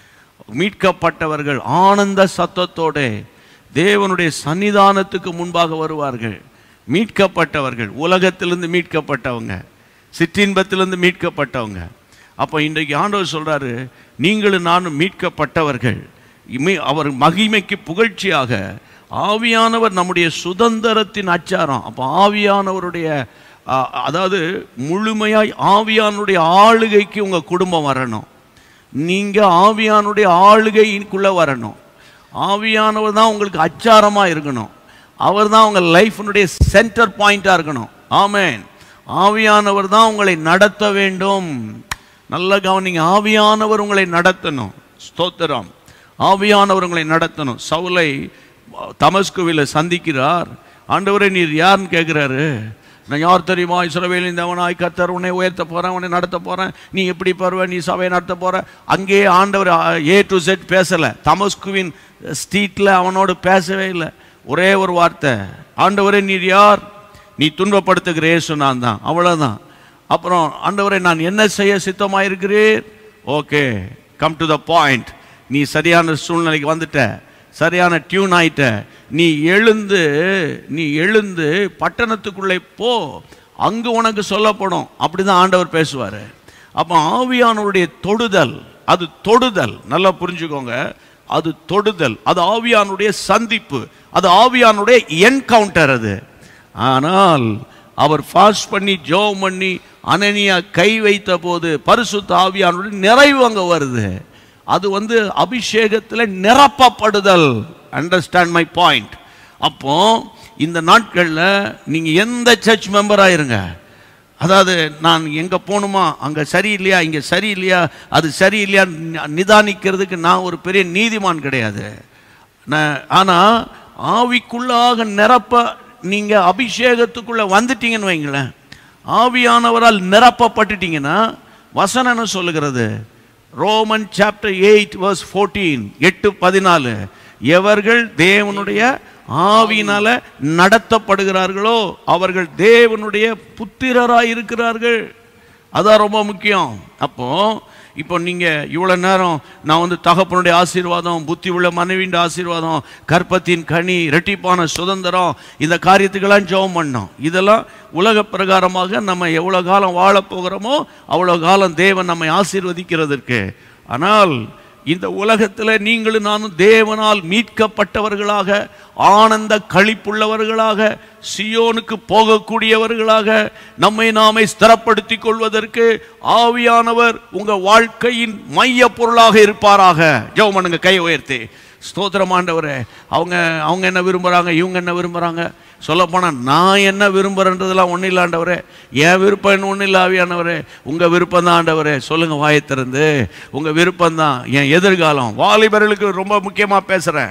மீட்கப்பட்டவர்கள் ஆனந்த சத்தத்தோட தேவனுடைய சன்னிதானத்துக்கு முன்பாக வருவார்கள் மீட்கப்பட்டவர்கள் உலகத்திலிருந்து மீட்கப்பட்டவங்க சிற்றின்பத்திலிருந்து மீட்கப்பட்டவங்க அப்போ இன்றைக்கு ஆண்டவர் சொல்றாரு நீங்களும் நானும் மீட்கப்பட்டவர்கள் இமை- அவர் மகிமைக்கு புகழ்ச்சியாக ஆவியானவர் நம்முடைய சுதந்திரத்தின் அச்சாரம் அப்போ ஆவியானவருடைய ஆ, அதாவது முழுமையாய் ஆவியானுடைய ஆளுகைக்கு உங்க குடும்பம் வரணும் நீங்க ஆவியானுடைய ஆளுகைக்குள்ள வரணும் ஆவியானவர் தான் உங்களுக்கு அச்சாரமா இருக்கணும் அவர் தான் உங்க லைஃபினுடைய சென்டர் பாயிண்டா இருக்கணும் ஆமென் ஆவியானவர் தான் உங்களை நடத்த வேண்டும் நல்ல கவனிங்க ஆவியானவர் உங்களை நடத்தணும் ஸ்தோத்திரம் ஆவியானவர் உங்களை நடத்தணும் சவுலை தமஸ்குவில் சந்திக்கிறார் ஆண்டவரே நீர் யாருன்னு கேட்குறாரு நான் யார் தெரியுமா இஸ்ரவேலின் தேவனாய் கர்த்தர் உன்னை உயர்த்த போறேன் உன்னை நடத்த போறேன் நீ எப்படி பருவ நீ சபையை நடத்த போற அங்கேயே ஆண்டவர் ஏ டு செட் பேசல தமஸ்குவின் ஸ்ட்ரீட்ல அவனோடு பேசவே இல்லை ஒரே ஒரு வார்த்தை ஆண்டவரே நீர் யார் நீ துன்பப்படுத்துகிற இயேசு நான் தான் அவ்வளவுதான் அப்புறம் ஆண்டவரே நான் என்ன செய்ய சித்தமாயிருக்கிறேன் okay come to the point நீ சரியான சூழ்நிலைக்கு வந்துட்ட சரியான டியூன் ஆயிட்ட நீ எழுந்து நீ எழுந்து பட்டணத்துக்குள்ளே போ அங்கு உனக்கு சொல்லப்படும் அப்படிதான் ஆண்டவர் பேசுவாரு அப்ப ஆவியானவருடைய தொடுதல் அது தொடுதல் நல்லா புரிஞ்சுக்கோங்க அது தொடுதல் அது ஆவியானுடைய சந்திப்பு அது ஆவியானுடைய என்கவுண்டர் அது ஆனால் அவர் ஃபாஸ்ட் பண்ணி ஜோம் பண்ணி அனனியா கை வைத்த போது பரிசுத்த ஆவியானுடைய நிறைவு அங்க வருது அது வந்து அபிஷேகத்தில் நிரப்பப்படுதல் அண்டர்ஸ்டாண்ட் மை பாயிண்ட் அப்போ இந்த நாட்களில் நீங்க எந்த சர்ச் மெம்பராக இருங்க அதாவது நான் எங்க போகணுமா அங்க சரியில்லையா இங்க சரியில்லையா அது சரியில்லையா நிதானிக்கிறதுக்கு நான் ஒரு பெரிய நீதிமான் கிடையாது நான்- ஆனா ஆவிக்குள்ளாக நிரப்ப நீங்க அபிஷேகத்துக்குள்ள வந்துட்டீங்கன்னு வைங்களேன் ஆவியானவரால் நிரப்பப்பட்டுட்டீங்கன்னா வசனம் என்ன சொல்லுகிறது Roman chapter eight verse fourteen எட்டு பதினாலு எவர்கள் தேவனுடைய ஆவியினால நடத்தப்படுகிறார்களோ அவர்கள் தேவனுடைய புத்திரராய் இருக்கிறார்கள் அதான் ரொம்ப முக்கியம் அப்போ இப்போ நீங்க இவ்வளவு நேரம் நான் வந்து தகப்பனுடைய ஆசீர்வாதம் புத்தி உள்ள மனைவியின் ஆசீர்வாதம் கற்பத்தின் கனி இரட்டிப்பான சுதந்திரம் இந்த காரியத்துக்கெல்லாம் ஜெபம் பண்ணோம் இதெல்லாம் உலக பிரகாரமாக நம்ம எவ்வளவு காலம் வாழப் போகிறோமோ அவ்வளவு காலம் தேவன் நம்மை ஆசீர்வதிக்கிறதற்கு ஆனால் இந்த உலகத்தில் நீங்களும் நானும் தேவனால் மீட்கப்பட்டவர்களாக ஆனந்த களிப்புள்ளவர்களாக சியோனுக்கு போகக்கூடியவர்களாக நம்மை நாமே ஸ்திரப்படுத்திக் கொள்வதற்கு ஆவியானவர் உங்க வாழ்க்கையின் மைய பொருளாக இருப்பாராக ஜெபம் பண்ணுங்க கை உயர்த்தி ஸ்தோத்திரம் ஆண்டவரே அவங்க அவங்க என்ன விரும்புறாங்க இவங்க என்ன விரும்புறாங்க சொல்லப்போனா நான் என்ன விரும்புறேன்றதெல்லாம் ஒன்றும் இல்லை ஆண்டவரே என் விருப்பம் ஒன்றும் இல்லை ஆவியானவரே உங்கள் விருப்பம் தான் ஆண்டவரே சொல்லுங்க வாயை திறந்து உங்கள் விருப்பம் தான் என் எதிர்காலம் வாலிபர்களுக்கு ரொம்ப முக்கியமாக பேசுகிறேன்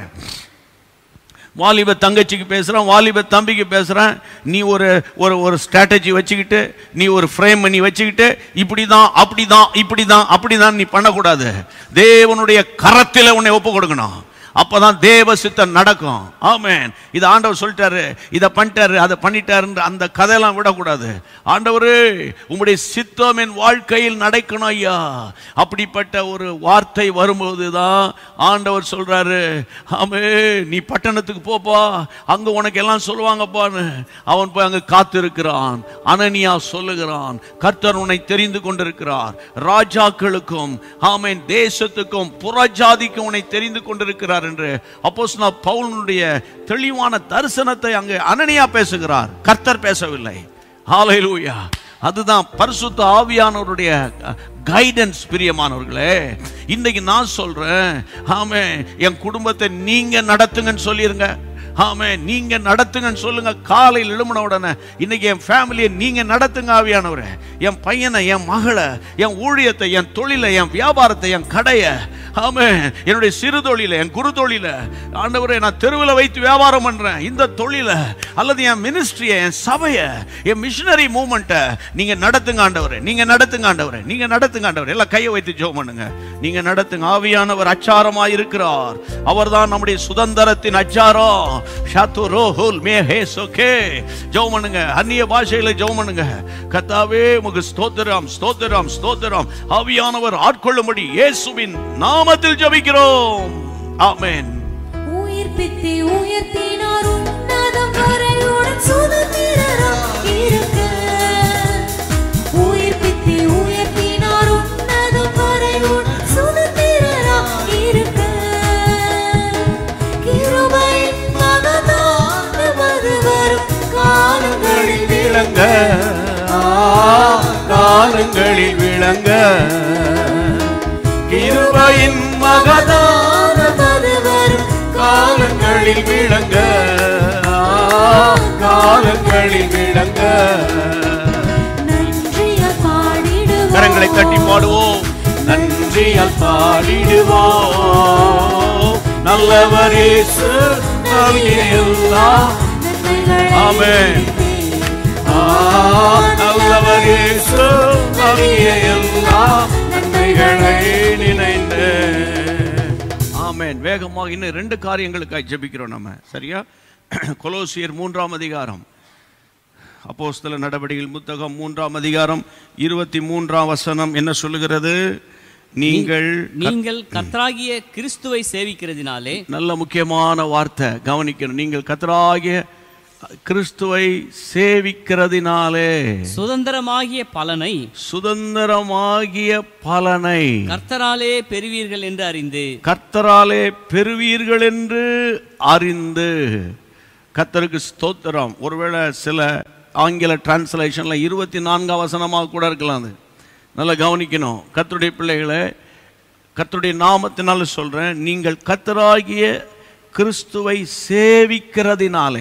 வாலிப தங்கச்சிக்கு பேசுகிறேன் வாலிப தம்பிக்கு பேசுகிறேன் நீ ஒரு ஒரு ஒரு ஸ்ட்ராட்டஜி வச்சுக்கிட்டு நீ ஒரு ஃப்ரேம் பண்ணி வச்சுக்கிட்டு இப்படி தான் அப்படி தான் இப்படி தான் அப்படி தான் நீ பண்ணக்கூடாது தேவனுடைய கரத்தில் உன்னை ஒப்பு கொடுக்கணும் அப்பதான் தேவ சித்தம் நடக்கும் ஆமென் இது ஆண்டவர் சொல்லிட்டாரு இதை பண்ணிட்டாரு அதை பண்ணிட்டாருன்ற அந்த கதையெல்லாம் விடக்கூடாது ஆண்டவரே உம்முடைய சித்தம் என் வாழ்க்கையில் நடக்கணும் ஐயா அப்படிப்பட்ட ஒரு வார்த்தை வரும்போது தான் ஆண்டவர் சொல்றாரு ஆமே நீ பட்டணத்துக்கு போப்பா அங்க உனக்கு எல்லாம் சொல்லுவாங்கப்பான்னு அவன் போய் அங்க காத்திருக்கிறான் அனனியா சொல்லுகிறான் கர்த்தர் உன்னை தெரிந்து கொண்டிருக்கிறார் ராஜாக்களுக்கும் ஆமென் தேசத்துக்கும் புறஜாதிக்கும் உன்னை தெரிந்து கொண்டிருக்கிறார் என்று அப்போஸ்தலனான பவுலனுடைய தெளிவான தரிசனத்தை அங்கே அனனியா பேசுகிறார் கர்த்தர் பேசவில்லை ஹalleluya அதுதான் பரிசுத்த ஆவியானவருடைய கைடன்ஸ் பிரியமானவர்களே இன்னைக்கு நான் சொல்றேன் ஆமே என் குடும்பத்தை நீங்க நடத்துங்கன்னு சொல்லிருங்க ஆமே நீங்க நடத்துங்கன்னு சொல்லுங்க காலையில் எழும்பின உடனே இன்னைக்கு என் ஃபேமிலியை நீங்க நடத்துங்க ஆவியானவரே என் பையனை என் மகளை என் ஊழியத்தை என் தொழிலை என் வியாபாரத்தை என் கடையை ஆமே என்னுடைய சிறு தொழில என் குறு தொழில ஆண்டவரே நான் தெருவில் வைத்து வியாபாரம் பண்றேன் இந்த தொழில அல்லது என் மினிஸ்ட்ரியை என் சபையை என் மிஷினரி மூமெண்ட்டை நீங்க நடத்துங்க ஆண்டவரே நீங்க நடத்துங்க ஆண்டவரே நீங்க நடத்துங்க ஆண்டவரே எல்லாம் கையை வைத்து ஜெபம் பண்ணுங்க நீங்க நடத்துங்க ஆவியானவர் அச்சாரமாய் இருக்கிறார் அவர்தான் நம்முடைய சுதந்திரத்தின் அச்சாரம் ஷாத்துரோஹுல் மேஹே சொகே ஜெபம் பண்ணுங்க அந்நிய பாஷையில ஜெபம் பண்ணுங்க கத்தாவே உமக்கு ஸ்தோத்திரம் ஸ்தோத்திரம் ஸ்தோத்திரம் ஆவியானவர் ஆட்கொள்ளும்படி இயேசுவின் நாமத்தில் ஜெபிக்கிறோம் ஆமென் உயிர்ப்பித்து உயர்த்தினார் உன்னதம் வரையுடன் சுதந்திரராய் இருக்க. உயிர்ப்பித்து உயர்த்தினார் உன்னதம் வரையுடன் சுதந்திரராய் இருக்க. கிருபையின் மகதான மது வரும் காலங்களில் விளங்க ஆ, காலங்களில் விளங்க கிருபையின் மகதான மது வரும் காலங்களில் விளங்க ஆ, காலங்களில் விளங்க நன்றியால் பாடிடுவோம். கரங்களை தட்டி பாடுவோம் நன்றியால் பாடிடுவோம் நல்லவர் இயேசு நல்கிய எல்லாம் நன்மைகளை ஆமென். ஆ, நல்லவர் இயேசு நல்கிய எல்லாம் நன்மைகளை நினைந்து ஆமென் வேகமாக இன்னும் ரெண்டு காரியங்களுக்காக ஜெபிக்கிறோம் நம்ம சரியா கொலோசியர் மூன்றாம் அதிகாரம் அப்போஸ்தல நடவடிக்கைகள் புத்தகம் மூன்றாம் அதிகாரம் இருபத்தி மூன்றாம் வசனம் என்ன சொல்லுகிறது நீங்கள் நீங்கள் கர்த்தராகிய கிறிஸ்துவை சேவிக்கிறதினாலே நல்ல முக்கியமான வார்த்தை கவனிக்கணும் நீங்கள் கத்தராகிய கிறிஸ்துவை சேவிக்கிறதினாலே சுதந்திரமாகிய பலனை சுதந்திரமாகிய பலனை கர்த்தராலே பெறுவீர்கள் என்று அறிந்து கர்த்தராலே பெறுவீர்கள் என்று அறிந்து கர்த்தருக்கு ஸ்தோத்திரம் ஒருவேளை சில ஆங்கில டிரான்ஸ்லேஷன்ல இருபத்தி நான்காம் வசனமாக கூட இருக்கலாம் அது நல்லா கவனிக்கணும் கர்த்தருடைய பிள்ளைகளை கர்த்தருடைய நாமத்தினால சொல்றேன் நீங்கள் கர்த்தராகிய கிறிஸ்துவை சேவிக்கிறதினாலே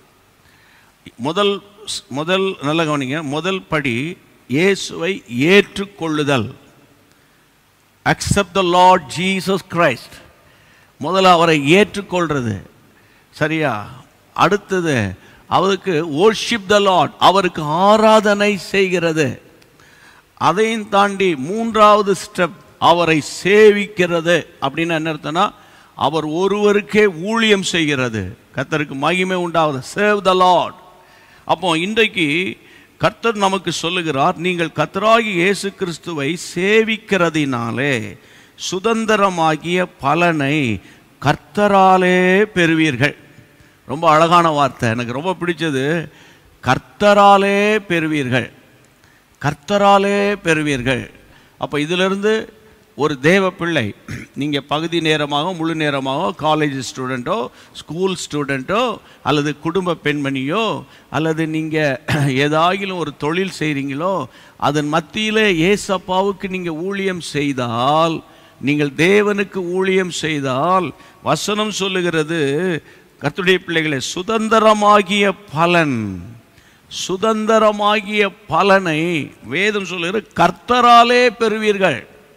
முதல் முதல் நல்ல கவனிங்க முதல் படி இயேசுவை ஏற்றுக்கொள்ளுதல் accept the Lord Jesus Christ முதல்ல அவரை ஏற்றுக்கொள்றது சரியா அடுத்தது அவருக்கு worship த லார்ட் அவருக்கு ஆராதனை செய்கிறது அதையும் தாண்டி மூன்றாவது ஸ்டெப் அவரை சேவிக்கிறது அப்படின்னு என்ன அர்த்தம்னா அவர் ஒருவருக்கே ஊழியம் செய்கிறது கர்த்தருக்கு மகிமை உண்டாவது சேவ் த லார்ட் அப்போ இன்றைக்கு கர்த்தர் நமக்கு சொல்லுகிறார் நீங்கள் கர்த்தராகி இயேசு கிறிஸ்துவை சேவிக்கிறதினாலே சுதந்திரமாகிய பலனை கர்த்தராலே பெறுவீர்கள் ரொம்ப அழகான வார்த்தை எனக்கு ரொம்ப பிடிச்சது கர்த்தராலே பெறுவீர்கள் கர்த்தராலே பெறுவீர்கள் அப்போ இதிலிருந்து ஒரு தேவ பிள்ளை நீங்கள் பகுதி நேரமாக முழு நேரமாக காலேஜ் ஸ்டூடெண்ட்டோ ஸ்கூல் ஸ்டூடெண்ட்டோ அல்லது குடும்ப பெண்மணியோ அல்லது நீங்கள் ஏதாகிலும் ஒரு தொழில் செய்கிறீங்களோ அதன் மத்தியில் ஏசப்பாவுக்கு நீங்கள் ஊழியம் செய்தால் நீங்கள் தேவனுக்கு ஊழியம் செய்தால் வசனம் சொல்லுகிறது கர்த்தருடைய பிள்ளைகளை சுதந்திரமாகிய பலன் சுதந்திரமாகிய பலனை வேதம் சொல்லுகிற கர்த்தராலே பெறுவீர்கள்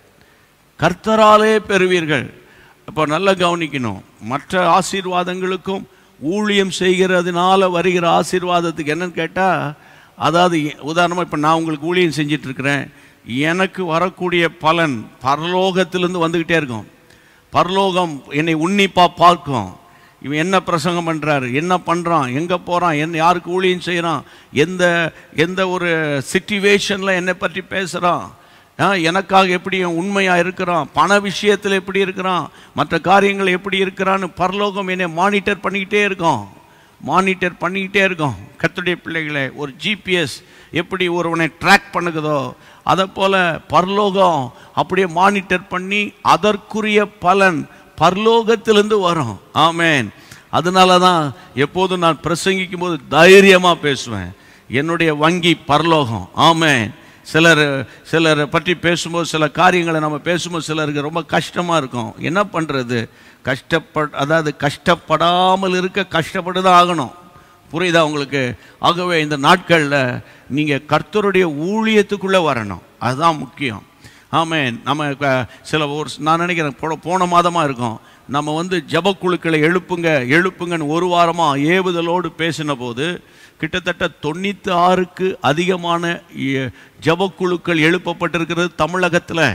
கர்த்தராலே பெறுவீர்கள் அப்போ நல்லா கவனிக்கணும் மற்ற ஆசீர்வாதங்களுக்கும் ஊழியம் செய்கிறதுனால வருகிற ஆசீர்வாதத்துக்கு என்னன்னு கேட்டால் அதாவது உதாரணமாக இப்போ நான் உங்களுக்கு ஊழியம் செஞ்சிட்டு இருக்கிறேன் எனக்கு வரக்கூடிய பலன் பரலோகத்திலிருந்து வந்துக்கிட்டே இருக்கும் பரலோகம் என்னை உன்னிப்பாக பார்க்கும் இவன் என்ன பிரசங்கம் பண்ணுறாரு என்ன பண்ணுறான் எங்கே போகிறான் என்ன யாருக்கு ஊழியம் செய்கிறான் எந்த எந்த ஒரு சிச்சுவேஷனில் என்னை பற்றி பேசுகிறான் ஆ, எனக்காக எப்படி அவன் உண்மையாக இருக்கிறான் பண விஷயத்தில் எப்படி இருக்கிறான் மற்ற காரியங்கள் எப்படி இருக்கிறான்னு பரலோகம் என்னை மானிட்டர் பண்ணிக்கிட்டே இருக்கும் மானிட்டர் பண்ணிக்கிட்டே இருக்கும் கர்த்தருடைய பிள்ளைகளை ஒரு ஜிபிஎஸ் எப்படி ஒருவனை ட்ராக் பண்ணுகுதோ அதை போல் பரலோகம் அப்படியே மானிட்டர் பண்ணி அதற்குரிய பலன் பரலோகத்திலிருந்து வரும் ஆமென் அதனால தான் எப்போதும் நான் பிரசங்கிக்கும் போது தைரியமாக பேசுவேன் என்னுடைய வங்கி பரலோகம் ஆமென் சிலர் சிலரை பற்றி பேசும்போது சில காரியங்களை நம்ம பேசும்போது சிலருக்கு ரொம்ப கஷ்டமாக இருக்கும் என்ன பண்ணுறது கஷ்டப்பட் அதாவது கஷ்டப்படாமல் இருக்க கஷ்டப்பட்டு தான் ஆகணும் புரியுதா உங்களுக்கு ஆகவே இந்த நாட்களில் நீங்கள் கர்த்தருடைய ஊழியத்துக்குள்ளே வரணும் அதுதான் முக்கியம் ஆமென் நம்ம க- சில ஒரு நான் நினைக்கிறேன் போன போன மாதமாக இருக்கும் நம்ம வந்து ஜபக்குழுக்களை எழுப்புங்க எழுப்புங்கன்னு ஒரு வாரமாக ஏவுதலோடு பேசின போது கிட்டத்தட்ட தொண்ணூற்றி ஆறுக்கு அதிகமான இ- ஜபக்குழுக்கள் எழுப்பப்பட்டிருக்கிறது தமிழகத்தில்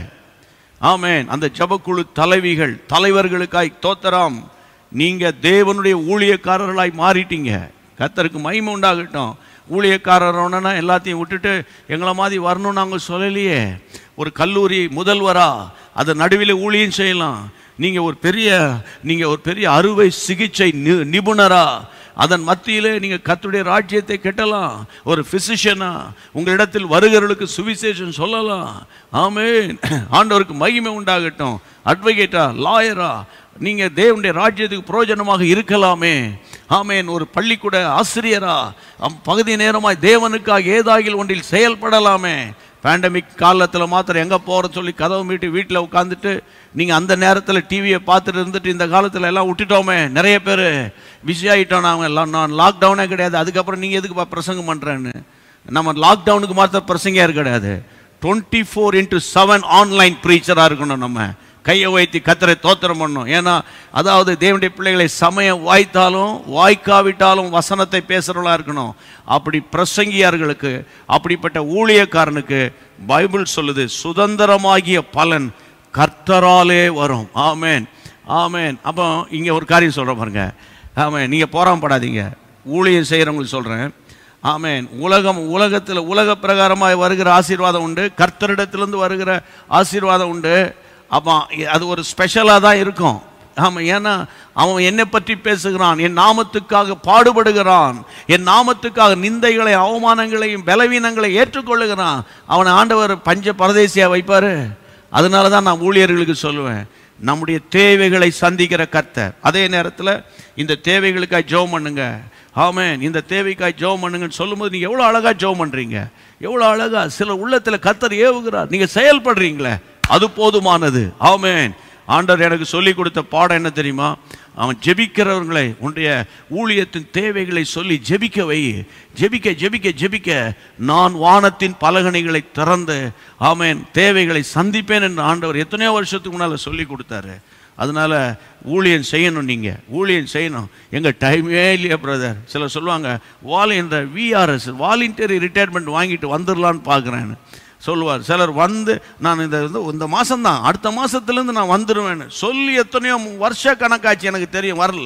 ஆமென் அந்த ஜபக்குழு தலைவிகள் தலைவர்களுக்காய் தோத்தராம் நீங்க தேவனுடைய ஊழியக்காரர்களாய் மாறிட்டீங்க கத்தருக்கு மகிமை உண்டாகட்டும் ஊழியக்காரர்னா எல்லாத்தையும் விட்டுட்டு எங்களை மாதிரி வரணும்னு நாங்கள் சொல்லலையே ஒரு கல்லூரி முதல்வரா அதை நடுவில் ஊழியம் செய்யலாம் நீங்க ஒரு பெரிய நீங்க ஒரு பெரிய அறுவை சிகிச்சை நி- நிபுணரா அதன் மத்தியிலே நீங்க கர்த்தருடைய ராஜ்யத்தை கெட்டலாம் ஒரு பிசிஷியனா உங்களிடத்தில் வருகிறவர்களுக்கு சுவிசேஷம் சொல்லலாம் ஆமென் ஆண்டவருக்கு மகிமை உண்டாகட்டும் அட்வொகேட்டா லாயரா நீங்க தேவனுடைய ராஜ்யத்துக்கு பிரயோஜனமாக இருக்கலாமே ஆமென் ஒரு பள்ளிக்கூட ஆசிரியரா அம் பகுதி நேரமாய் தேவனுக்காக ஏதாகில் ஒன்றில் செயல்படலாமே பேண்டமிக் காலத்தில் மாத்திரம் எங்கே போகிற சொல்லி கதவு மீட்டு வீட்டில் உட்காந்துட்டு நீங்கள் அந்த நேரத்தில் டிவியை பார்த்துட்டு இருந்துட்டு இந்த காலத்தில் எல்லாம் விட்டுட்டோமே நிறைய பேர் பிஸி ஆகிட்டோம் நாங்கள் எல்லாம் நான் லாக்டவுனே கிடையாது அதுக்கப்புறம் நீங்கள் எதுக்குப்பா பிரசங்கம் பண்ணுறேன்னு நம்ம லாக்டவுனுக்கு மாத்திரம் பிரசங்கியார் கிடையாது twenty four into seven online ப்ரீச்சராக இருக்கணும் நம்ம கையை வைத்து கத்தரை தோத்திரம் பண்ணணும் ஏன்னா அதாவது தேவனுடைய பிள்ளைகளை சமயம் வாய்த்தாலும் வாய்க்காவிட்டாலும் வசனத்தை பேசுகிறவங்களா இருக்கணும் அப்படி பிரசங்கியார்களுக்கு அப்படிப்பட்ட ஊழியக்காரனுக்கு பைபிள் சொல்லுது சுதந்திரமாகிய பலன் கர்த்தராலே வரும் ஆமென் ஆமென் அப்போ இங்கே ஒரு காரியம் சொல்கிறேன் பாருங்க ஆமென் நீங்கள் போராமப்படாதீங்க ஊழியம் செய்கிறவங்களுக்கு சொல்கிறேன் ஆமென் உலகம் உலகத்தில் உலக பிரகாரமாக வருகிற ஆசீர்வாதம் உண்டு கர்த்தரிடத்திலிருந்து வருகிற ஆசீர்வாதம் உண்டு அப்போ அது ஒரு ஸ்பெஷலாக தான் இருக்கும் ஆமாம் ஏன்னா அவன் என்னை பற்றி பேசுகிறான் என் நாமத்துக்காக பாடுபடுகிறான் என் நாமத்துக்காக நிந்தைகளை அவமானங்களையும் பலவீனங்களை ஏற்றுக்கொள்ளுகிறான் அவனை ஆண்டவர் பஞ்ச பரதேசியா வைப்பாரு அதனால தான் நான் ஊழியர்களுக்கு சொல்லுவேன் நம்முடைய தேவைகளை சந்திக்கிற கர்த்தர் அதே நேரத்தில் இந்த தேவைகளுக்காக ஜெபம் பண்ணுங்க ஆமென் இந்த தேவைக்காய் ஜெபம் பண்ணுங்கன்னு சொல்லும்போது நீங்கள் எவ்வளோ அழகாக ஜெபம் பண்ணுறீங்க எவ்வளோ அழகா சில உள்ளத்தில் கர்த்தர் ஏவுகிறார் நீங்கள் செயல்படுறீங்களே அது போதுமானது ஆமென் ஆண்டவர் எனக்கு சொல்லி கொடுத்த பாடம் என்ன தெரியுமா அவன் ஜெபிக்கிறவர்களை உன்னுடைய ஊழியத்தின் தேவைகளை சொல்லி ஜெபிக்க வை ஜெபிக்க ஜெபிக்க ஜெபிக்க நான் வானத்தின் பலகணிகளை திறந்து ஆமென் தேவைகளை சந்திப்பேன் என்று ஆண்டவர் எத்தனையோ வருஷத்துக்கு முன்னால் சொல்லி கொடுத்தாரு அதனால ஊழியம் செய்யணும் நீங்கள் ஊழியம் செய்யணும் எங்கள் டைமே இல்லையா பிரதர் சிலர் சொல்லுவாங்க வால் என்ற விஆர்எஸ் வாலண்டியரி ரிட்டையர்மெண்ட் வாங்கிட்டு வந்துடலான்னு பார்க்குறேன்னு சொல்லுவார் சிலர் வந்து நான் இந்த வந்து இந்த மாதம்தான் அடுத்த மாதத்துலேருந்து நான் வந்துடுவேன்னு சொல்லி எத்தனையோ வருஷ கணக்காச்சு எனக்கு தெரியும் வரல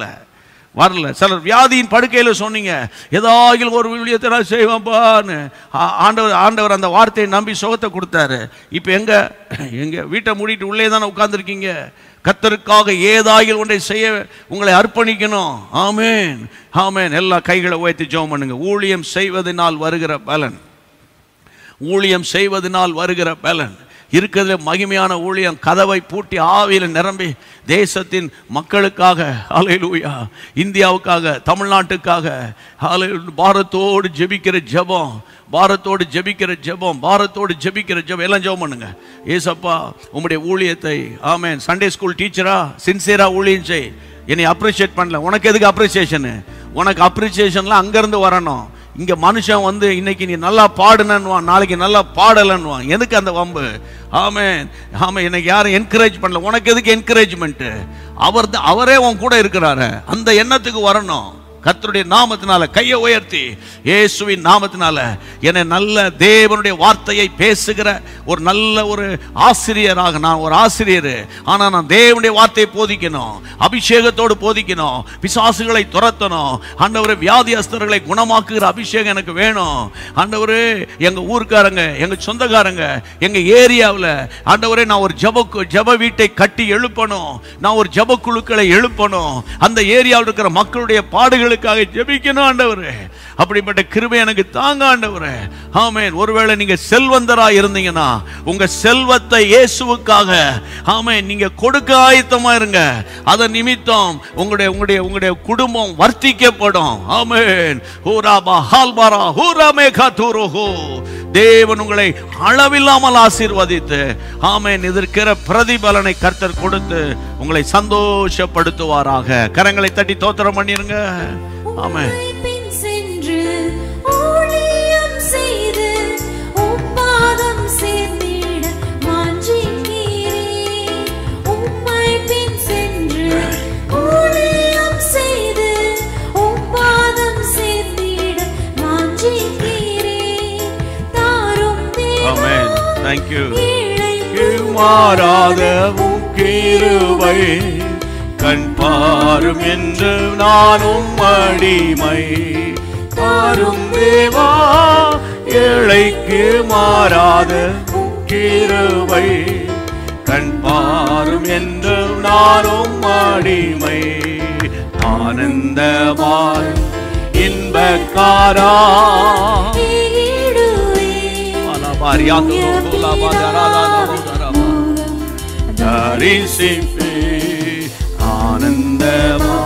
வரல சிலர் வியாதியின் படுக்கையில் சொன்னீங்க ஏதாகிலும் ஒரு விழியத்தை நான் செய்வேன்ப்பான்னு ஆ- ஆண்டவர் ஆண்டவர் அந்த வார்த்தையை நம்பி சுகத்தை கொடுத்தாரு இப்போ எங்க எங்க வீட்டை மூடிட்டு உள்ளே தானே உட்கார்ந்துருக்கீங்க கத்தருக்காக ஏதாகில் ஒன்றை செய்ய உங்களை அர்ப்பணிக்கணும் ஆமேன் ஆமேன் எல்லா கைகளை உயர்த்தி ஜெபம் பண்ணுங்க ஊழியம் செய்வதனால் வருகிற பலன் ஊழியம் செய்வதனால் வருகிற பலன் இருக்கிறதுல மகிமையான ஊழியம் கதவை பூட்டி ஆவியில் நிரம்பி தேசத்தின் மக்களுக்காக ஹalleluya இந்தியாவுக்காக தமிழ்நாட்டுக்காக ஹalleluya பாரத்தோடு ஜெபிக்கிற ஜெபம் பாரத்தோடு ஜெபிக்கிற ஜெபம் பாரத்தோடு ஜெபிக்கிற ஜெபம் எல்லாம் ஜெபம் பண்ணுங்க ஏசப்பா உம்முடைய ஊழியத்தை ஆமென் சண்டே ஸ்கூல் டீச்சரா சின்சியரா ஊழியம் செய் என்னை அப்ரிஷியேட் பண்ணல உனக்கு எதுக்கு அப்ரிசியேஷனு உனக்கு அப்ரிசியேஷன்லாம் அங்கேருந்து வரணும் இங்க மனுஷன் வந்து இன்னைக்கு நீ நல்லா பாடுனன்னுவான் நாளைக்கு நல்லா பாடலன்னுவான் எதுக்கு அந்த வம்பு ஆமென் ஆமா எனக்கு யாரும் என்கரேஜ் பண்ணல உனக்கு எதுக்கு என்கரேஜ்மெண்ட் அவர் தான் அவரே உன் கூட இருக்கிறாரு அந்த எண்ணத்துக்கு வரணும் கர்த்தருடைய நாமத்தினால கையை உயர்த்தி இயேசுவின் நாமத்தினால என்னை நல்ல தேவனுடைய வார்த்தையை பேசுகிற ஒரு நல்ல ஒரு ஆசிரியராக நான் ஒரு ஆசிரியர் ஆனா நான் தேவனுடைய வார்த்தையை போதிக்கணும் அபிஷேகத்தோடு போதிக்கணும் பிசாசுகளை துரத்தணும் ஆண்டவரே வியாதியஸ்தர்களை குணமாக்குகிற அபிஷேகம் எனக்கு வேணும் ஆண்டவரே எங்க ஊர்க்காரங்க எங்க சொந்தக்காரங்க எங்க ஏரியாவில் ஆண்டவரே நான் ஒரு ஜப ஜப வீட்டை கட்டி எழுப்பணும் நான் ஒரு ஜப குழுக்களை எழுப்பணும் அந்த ஏரியாவில் இருக்கிற மக்களுடைய பாடுகளுக்காக ஜெபிக்கணும் ஆண்டவரே அப்படிப்பட்ட கிருபை எனக்கு தாங்க ஆண்டவரே ஆமென் ஒருவேளை நீங்க செல்வந்தரா இருந்தீங்கன்னா உங்க செல்வத்தை இயேசுவுக்காக ஆமென் நீங்க கொடுக்க ஆயத்தமா இருங்க அதன் நிமித்தம் உங்களுடைய உங்களுடைய உங்களுடைய குடும்பம் வர்த்திக்கப்படும் ஆமென் ஹூராபா ஹால்பாரா ஹூராமே காத்தூரோஹோ தேவன் உங்களை அளவில்லாமல் ஆசீர்வதித்து ஆமென் இதற்கிற பிரதிபலனை கர்த்தர் கொடுத்து உங்களை சந்தோஷப்படுத்துவாராக கரங்களை தட்டி தோத்திரம் பண்ணிருங்க ஆமென் உம்மை பின் சென்று ஊழியம் செய்து உம்பாதம் சேர்ந்திட வாஞ்சியாயிருக்கிறேன் தேங்க்யூ ஏழைக்கு மாறாத உம் கிருபை கண் பாரும் என்று நானும் அடிமை பாரும் தேவா ஏழைக்கு மாறாத உம் கிருபை கண் பாரும் என்று நானும் அடிமை ஆனந்தமாய் இன்பக்காரா ஈடுவே தரிசிப்பே ஆனந்தமா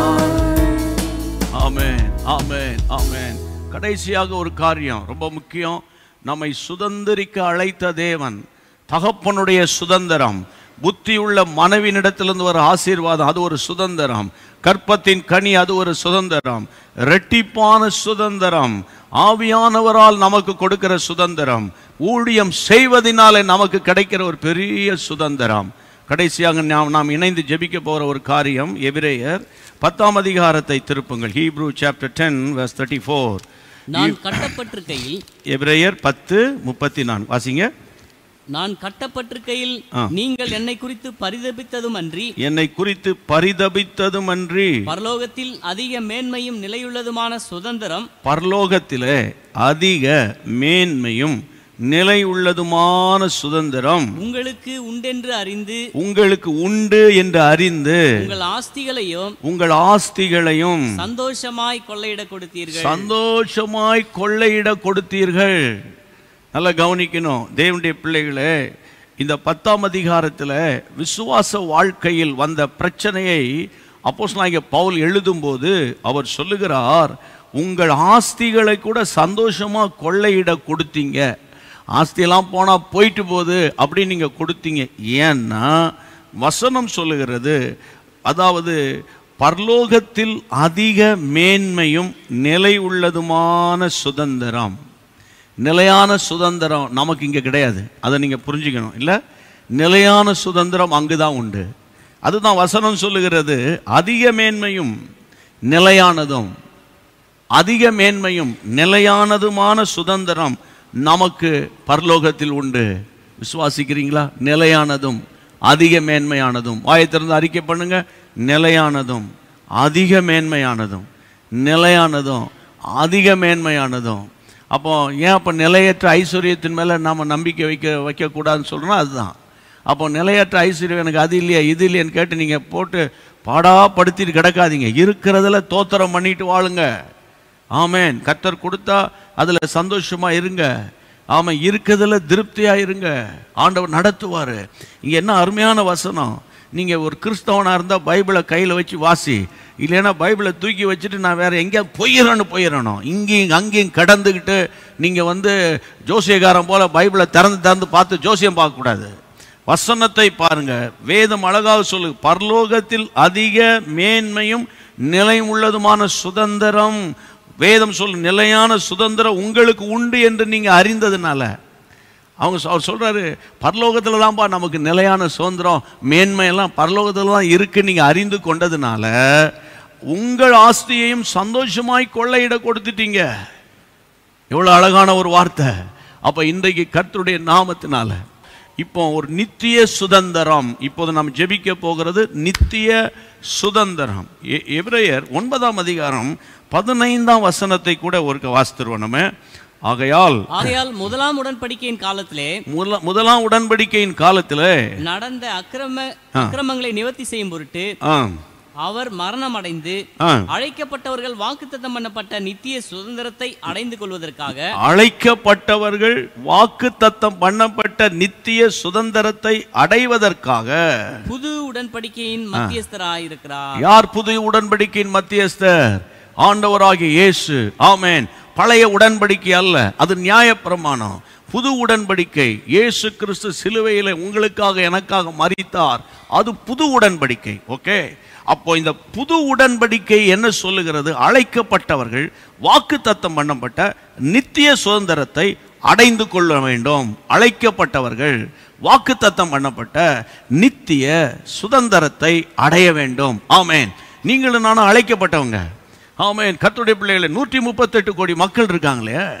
ஆமென் ஆமென் ஆமென் கடைசியாக ஒரு காரியம் ரொம்ப முக்கியம் நம்மை சுதந்திரிக்க அழைத்த தேவன் தகப்பனுடைய சுதந்திரம் புத்தியுள்ள மனைவினிடத்திலிருந்து வர ஆசீர்வாதம் அது ஒரு சுதந்திரம் கற்பத்தின் கனி அது ஒரு சுதந்திரம் ரெட்டிப்பான சுதந்திரம் ஆவியானவரால் நமக்கு கொடுக்கிற சுதந்திரம் ஊழியம் செய்வதனாலே நமக்கு கிடைக்கிற ஒரு பெரிய சுதந்திரம் கடைசியாக நாம் நாம் இணைந்து ஜெபிக்க போற ஒரு காரியம் எபிரேயர் பத்தாம் அதிகாரத்தை திருப்புங்கள் Hebrew chapter ten verse thirty four நான் கட்டப்பட்டிருக்கையில் எபிரேயர் பத்து முப்பத்தி நான்கு வாசிங்க நான் கட்டப்பட்டிருக்கையில் ஆ. நீங்கள் என்னை குறித்து பரிதபித்ததும் அன்றி என்னை குறித்து பரிதபித்ததும் அன்றி பரலோகத்தில் அதிக மேன்மையும் நிலையுள்ளதுமான சுதந்திரம் பரலோகத்திலே அதிக மேன்மையும் நிலை உள்ளதுமான சுதந்திரம் உங்களுக்கு உண்டென்று அறிந்து உங்களுக்கு உண்டு என்று அறிந்து உங்கள் ஆஸ்திகளையும் உங்கள் ஆஸ்திகளையும் சந்தோஷமாய் கொள்ளையிட கொடுத்தீர்கள் சந்தோஷமாய் கொள்ளையிட கொடுத்தீர்கள் நல்லா கவனிக்கணும் தேவனுடைய பிள்ளைகளே இந்த பத்தாம் அதிகாரத்தில் விசுவாச வாழ்க்கையில் வந்த பிரச்சனையை அப்போஸ்தலனாகிய பவுல் எழுதும்போது அவர் சொல்லுகிறார் உங்கள் ஆஸ்திகளை கூட சந்தோஷமா கொள்ளையிட கொடுத்தீங்க ஆஸ்தியெல்லாம் போனா போயிட்டு போகுது அப்படின்னு நீங்க கொடுத்தீங்க ஏன்னா வசனம் சொல்லுகிறது அதாவது பரலோகத்தில் அதிக மேன்மையும் நிலை உள்ளதுமான சுதந்திரம் நிலையான சுதந்திரம் நமக்கு இங்கே கிடையாது அதை நீங்கள் புரிஞ்சுக்கணும் இல்லை நிலையான சுதந்திரம் அங்கு தான் உண்டு அதுதான் வசனம் சொல்லுகிறது அதிக மேன்மையும் நிலையானதும் அதிக மேன்மையும் நிலையானதுமான சுதந்திரம் நமக்கு பரலோகத்தில் உண்டு விசுவாசிக்கிறீங்களா நிலையானதும் அதிக மேன்மையானதும் வாயத்திறந்து அறிக்கை பண்ணுங்க நிலையானதும் அதிக மேன்மையானதும் நிலையானதும் அதிக மேன்மையானதும் அப்போ ஏன் அப்போ நிலையற்ற ஐஸ்வர்யத்தின் மேலே நாம் நம்பிக்கை வைக்க வைக்கக்கூடாதுன்னு சொல்கிறோம் அதுதான் அப்போ நிலையற்ற ஐஸ்வர்யம் எனக்கு அது இல்லையா இது இல்லையான்னு கேட்டு நீங்கள் போட்டு பாடாப்படுத்திட்டு கிடக்காதீங்க இருக்கிறதுல தோத்திரம் பண்ணிட்டு வாழுங்க ஆமென் கர்த்தர் கொடுத்தா அதில் சந்தோஷமா இருங்க ஆமாம் இருக்கிறதுல திருப்தியா இருங்க ஆண்டவர் நடத்துவார் இங்கே என்ன அருமையான வசனம் நீங்கள் ஒரு கிறிஸ்தவனாக இருந்தால் பைபிளை கையில் வச்சு வாசி இல்லைன்னா பைபிளை தூக்கி வச்சுட்டு நான் வேற எங்கேயாவது போயிடறேன்னு போயிடணும் இங்கேயும் அங்கேயும் கடந்துக்கிட்டு நீங்கள் வந்து ஜோசியக்காரன் போல பைபிளை திறந்து திறந்து பார்த்து ஜோசியம் பார்க்கக்கூடாது வசனத்தை பாருங்க வேதம் அழகாக சொல்லு பரலோகத்தில் அதிக மேன்மையும் நிலை உள்ளதுமான சுதந்திரம் வேதம் சொல்லு நிலையான சுதந்திரம் உங்களுக்கு உண்டு என்று நீங்க அறிந்ததுனால அவங்க சொ- அவர் சொல்றாரு பரலோகத்தில் தான்ப்பா நமக்கு நிலையான சுதந்திரம் மேன்மையெல்லாம் பரலோகத்தில் தான் இருக்கு நீங்க அறிந்து கொண்டதுனால உங்கள் ஆஸ்தியையும் சந்தோஷமாய் கொள்ளையிட கொடுத்துட்டீங்க எவ்வளவு அழகான ஒரு வார்த்தை அப்ப இன்றைக்கு கர்த்தருடைய நாமத்தினால இப்போ ஒரு நித்திய சுதந்திரம் இப்போது நாம் ஜெபிக்க போகிறது நித்திய சுதந்திரம் எ- எபிரெயர் ஒன்பதாம் அதிகாரம் பதினைந்தாம் வசனத்தை கூட ஒரு வாசித்துருவோம் நம்ம ஆகையால் ஆகையால் முதலாம் உடன்படிக்கையின் காலத்திலே முதல- முதலாம் உடன்படிக்கையின் காலத்தில் நடந்த அக்கிரம அக்கிரமங்களை நிவர்த்தி செய்யும் பொருட்டு அவர் மரணம் அடைந்து அழைக்கப்பட்டவர்கள் வாக்குத்தத்தம் பண்ணப்பட்ட நித்திய சுதந்திரத்தை அடைந்து கொள்வதற்காக அழைக்கப்பட்டவர்கள் வாக்கு தத்தம் பண்ணப்பட்ட நித்திய சுதந்திரத்தை அடைவதற்காக புது உடன்படிக்கையின் மத்தியஸ்தராயிருக்கிறார் யார் புதிய உடன்படிக்கையின் மத்தியஸ்தர் ஆண்டவராகிய இயேசு ஆமென் பழைய உடன்படிக்கை அல்ல அது நியாயப்பிரமாணம் புது உடன்படிக்கை இயேசு கிறிஸ்து சிலுவையிலே உங்களுக்காக எனக்காக மரித்தார் அது புது உடன்படிக்கை ஓகே அப்போ இந்த புது உடன்படிக்கை என்ன சொல்லுகிறது அழைக்கப்பட்டவர்கள் வாக்குத்தத்தம் பண்ணப்பட்ட நித்திய சுதந்திரத்தை அடைந்து கொள்ள வேண்டும் அழைக்கப்பட்டவர்கள் வாக்குத்தத்தம் பண்ணப்பட்ட நித்திய சுதந்திரத்தை அடைய வேண்டும் ஆமென் நீங்களும் நானும் அழைக்கப்பட்டவங்க ஆமென் கர்த்தருடைய பிள்ளைகளை நூற்றி முப்பத்தெட்டு கோடி மக்கள் இருக்காங்களே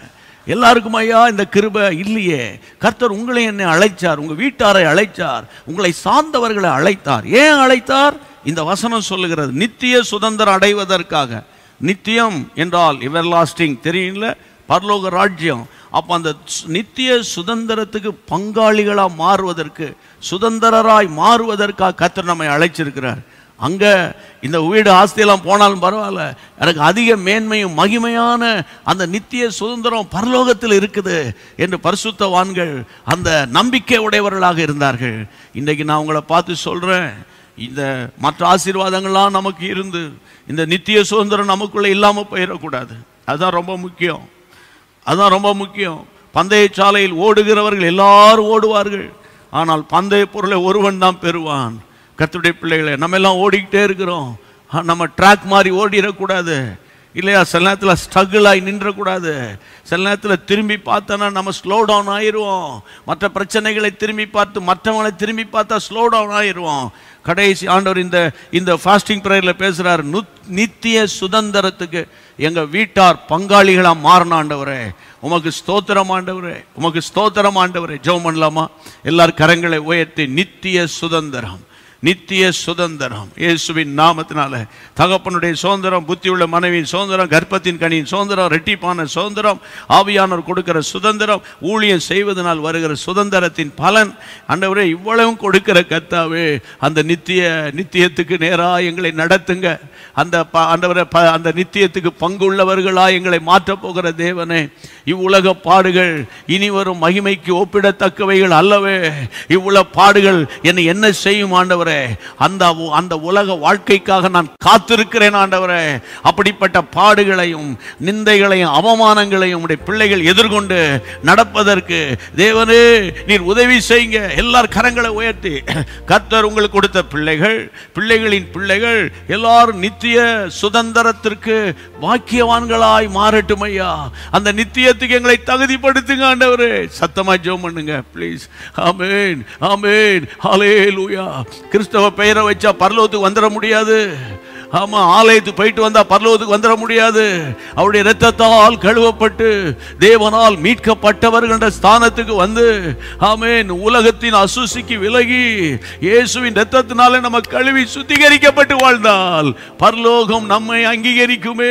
எல்லாருக்கும் ஐயா இந்த கிருபை இல்லையே கர்த்தர் உங்களை என்னை அழைச்சார் உங்க வீட்டாரை அழைச்சார் உங்களை சார்ந்தவர்களை அழைத்தார் ஏன் அழைத்தார் இந்த வசனம் சொல்லுகிறது நித்திய சுதந்திரம் அடைவதற்காக நித்தியம் என்றால் எவர் லாஸ்டிங் தெரியல பரலோக ராஜ்யம் அப்போ அந்த சு- நித்திய சுதந்திரத்துக்கு பங்காளிகளா மாறுவதற்கு சுதந்திரராய் மாறுவதற்காக கர்த்தர் நம்மை அழைச்சிருக்கிறார் அங்க இந்த வீடு ஆஸ்தியெல்லாம் போனாலும் பரவாயில்ல எனக்கு அதிக மேன்மையும் மகிமையான அந்த நித்திய சுதந்திரம் பரலோகத்தில் இருக்குது என்று பரிசுத்தவான்கள் அந்த நம்பிக்கை உடையவர்களாக இருந்தார்கள் இன்றைக்கு நான் உங்களை பார்த்து சொல்றேன் இந்த மற்ற ஆசீர்வாதங்கள்லாம் நமக்கு இருந்து இந்த நித்திய சுதந்திரம் நமக்குள்ள இல்லாம போயிடக்கூடாது அதுதான் ரொம்ப முக்கியம் அதுதான் ரொம்ப முக்கியம் பந்தய சாலையில் ஓடுகிறவர்கள் எல்லாரும் ஓடுவார்கள் ஆனால் பந்தய பொருளை ஒருவன் தான் பெறுவான் கர்த்தருடைய பிள்ளைகளை நம்ம எல்லாம் ஓடிக்கிட்டே இருக்கிறோம் ஆ, நம்ம ட்ராக் மாதிரி ஓடிடக்கூடாது இல்லையா சில நேரத்தில் ஸ்ட்ரகிள் ஆகி நின்றக்கூடாது சில நேரத்தில் திரும்பி பார்த்தோன்னா நம்ம ஸ்லோ டவுன் ஆயிடுவோம் மற்ற பிரச்சனைகளை திரும்பி பார்த்து மற்றவங்களை திரும்பி பார்த்தா ஸ்லோ டவுன் ஆயிடுவோம் கடைசி ஆண்டவர் இந்த இந்த ஃபாஸ்டிங் ப்ரேயரில் பேசுகிறார் நித்திய சுதந்திரத்துக்கு எங்கள் வீட்டார் பங்காளிகளாக மாறின ஆண்டவரே உமக்கு ஸ்தோத்திரம் ஆண்டவரே உமக்கு ஸ்தோத்திரம் ஆண்டவரே ஜெபம் பண்ணலாமா எல்லார் கரங்களை உயர்த்தி நித்திய சுதந்திரம் நித்திய சுதந்திரம் இயேசுவின் நாமத்தினால தகப்பனுடைய சுதந்திரம் புத்தியுள்ள மனைவியின் சுதந்திரம் கர்ப்பத்தின் கனியின் சுதந்திரம் ரெட்டிப்பான சுதந்திரம் ஆவியானவர் கொடுக்கிற சுதந்திரம் ஊழியம் செய்வதனால் வருகிற சுதந்திரத்தின் பலன் ஆண்டவரே இவ்வளவும் கொடுக்கிற கத்தாவே அந்த நித்திய நித்தியத்துக்கு நேரா எங்களை நடத்துங்க அந்த ப- ஆண்டவரே ப- அந்த நித்தியத்துக்கு பங்குள்ளவர்களா எங்களை மாற்றப் போகிற தேவனே இவ்வுலக பாடுகள் இனி வரும் மகிமைக்கு ஒப்பிடத்தக்கவைகள் அல்லவே இவ்வுலக பாடுகள் என்னை என்ன செய்யும் ஆண்டவரே அந்த உ- அந்த உலக வாழ்க்கைக்காக நான் காத்திருக்கிறேன் ஆண்டவரே அப்படிப்பட்ட பாடுகளையும் நிந்தைகளையும் அவமானங்களையும் உடைய பிள்ளைகள் எதிர்கொண்டு நடப்பதற்கு தேவனே நீர் உதவி செய்யுங்க எல்லார் கரங்களை உயர்த்தி கர்த்தர் உங்களுக்கு கொடுத்த பிள்ளைகள் பிள்ளைகளின் பிள்ளைகள் எல்லாரும் நித்திய சுதந்திரத்திற்கு பாக்கியவான்களாய் மாறட்டும் ஐயா அந்த நித்தியத்துக்கு எங்களை தகுதிப்படுத்துங்க ஆண்டவரே சத்தமா ஜெபம் பண்ணுங்க ப்ளீஸ் ஆமென் ஆமென் ஹalleluya கிறிஸ்தவ பெயரை வச்சா பரலோகத்துக்கு வந்துட முடியாது ஆமா ஆலயத்துக்கு போயிட்டு வந்தா பரலோகத்துக்கு வந்துட முடியாது அவருடைய இரத்தத்தால் கழுவப்பட்டு தேவனால் மீட்கப்பட்டவர்கள் என்ற ஸ்தானத்துக்கு வந்து ஆமென் உலகத்தின் அசுசிக்கு விலகி இயேசுவின் இரத்தத்தினாலே நம்ம கழுவி சுத்திகரிக்கப்பட்டு வாழ்ந்தால் பரலோகம் நம்மை அங்கீகரிக்குமே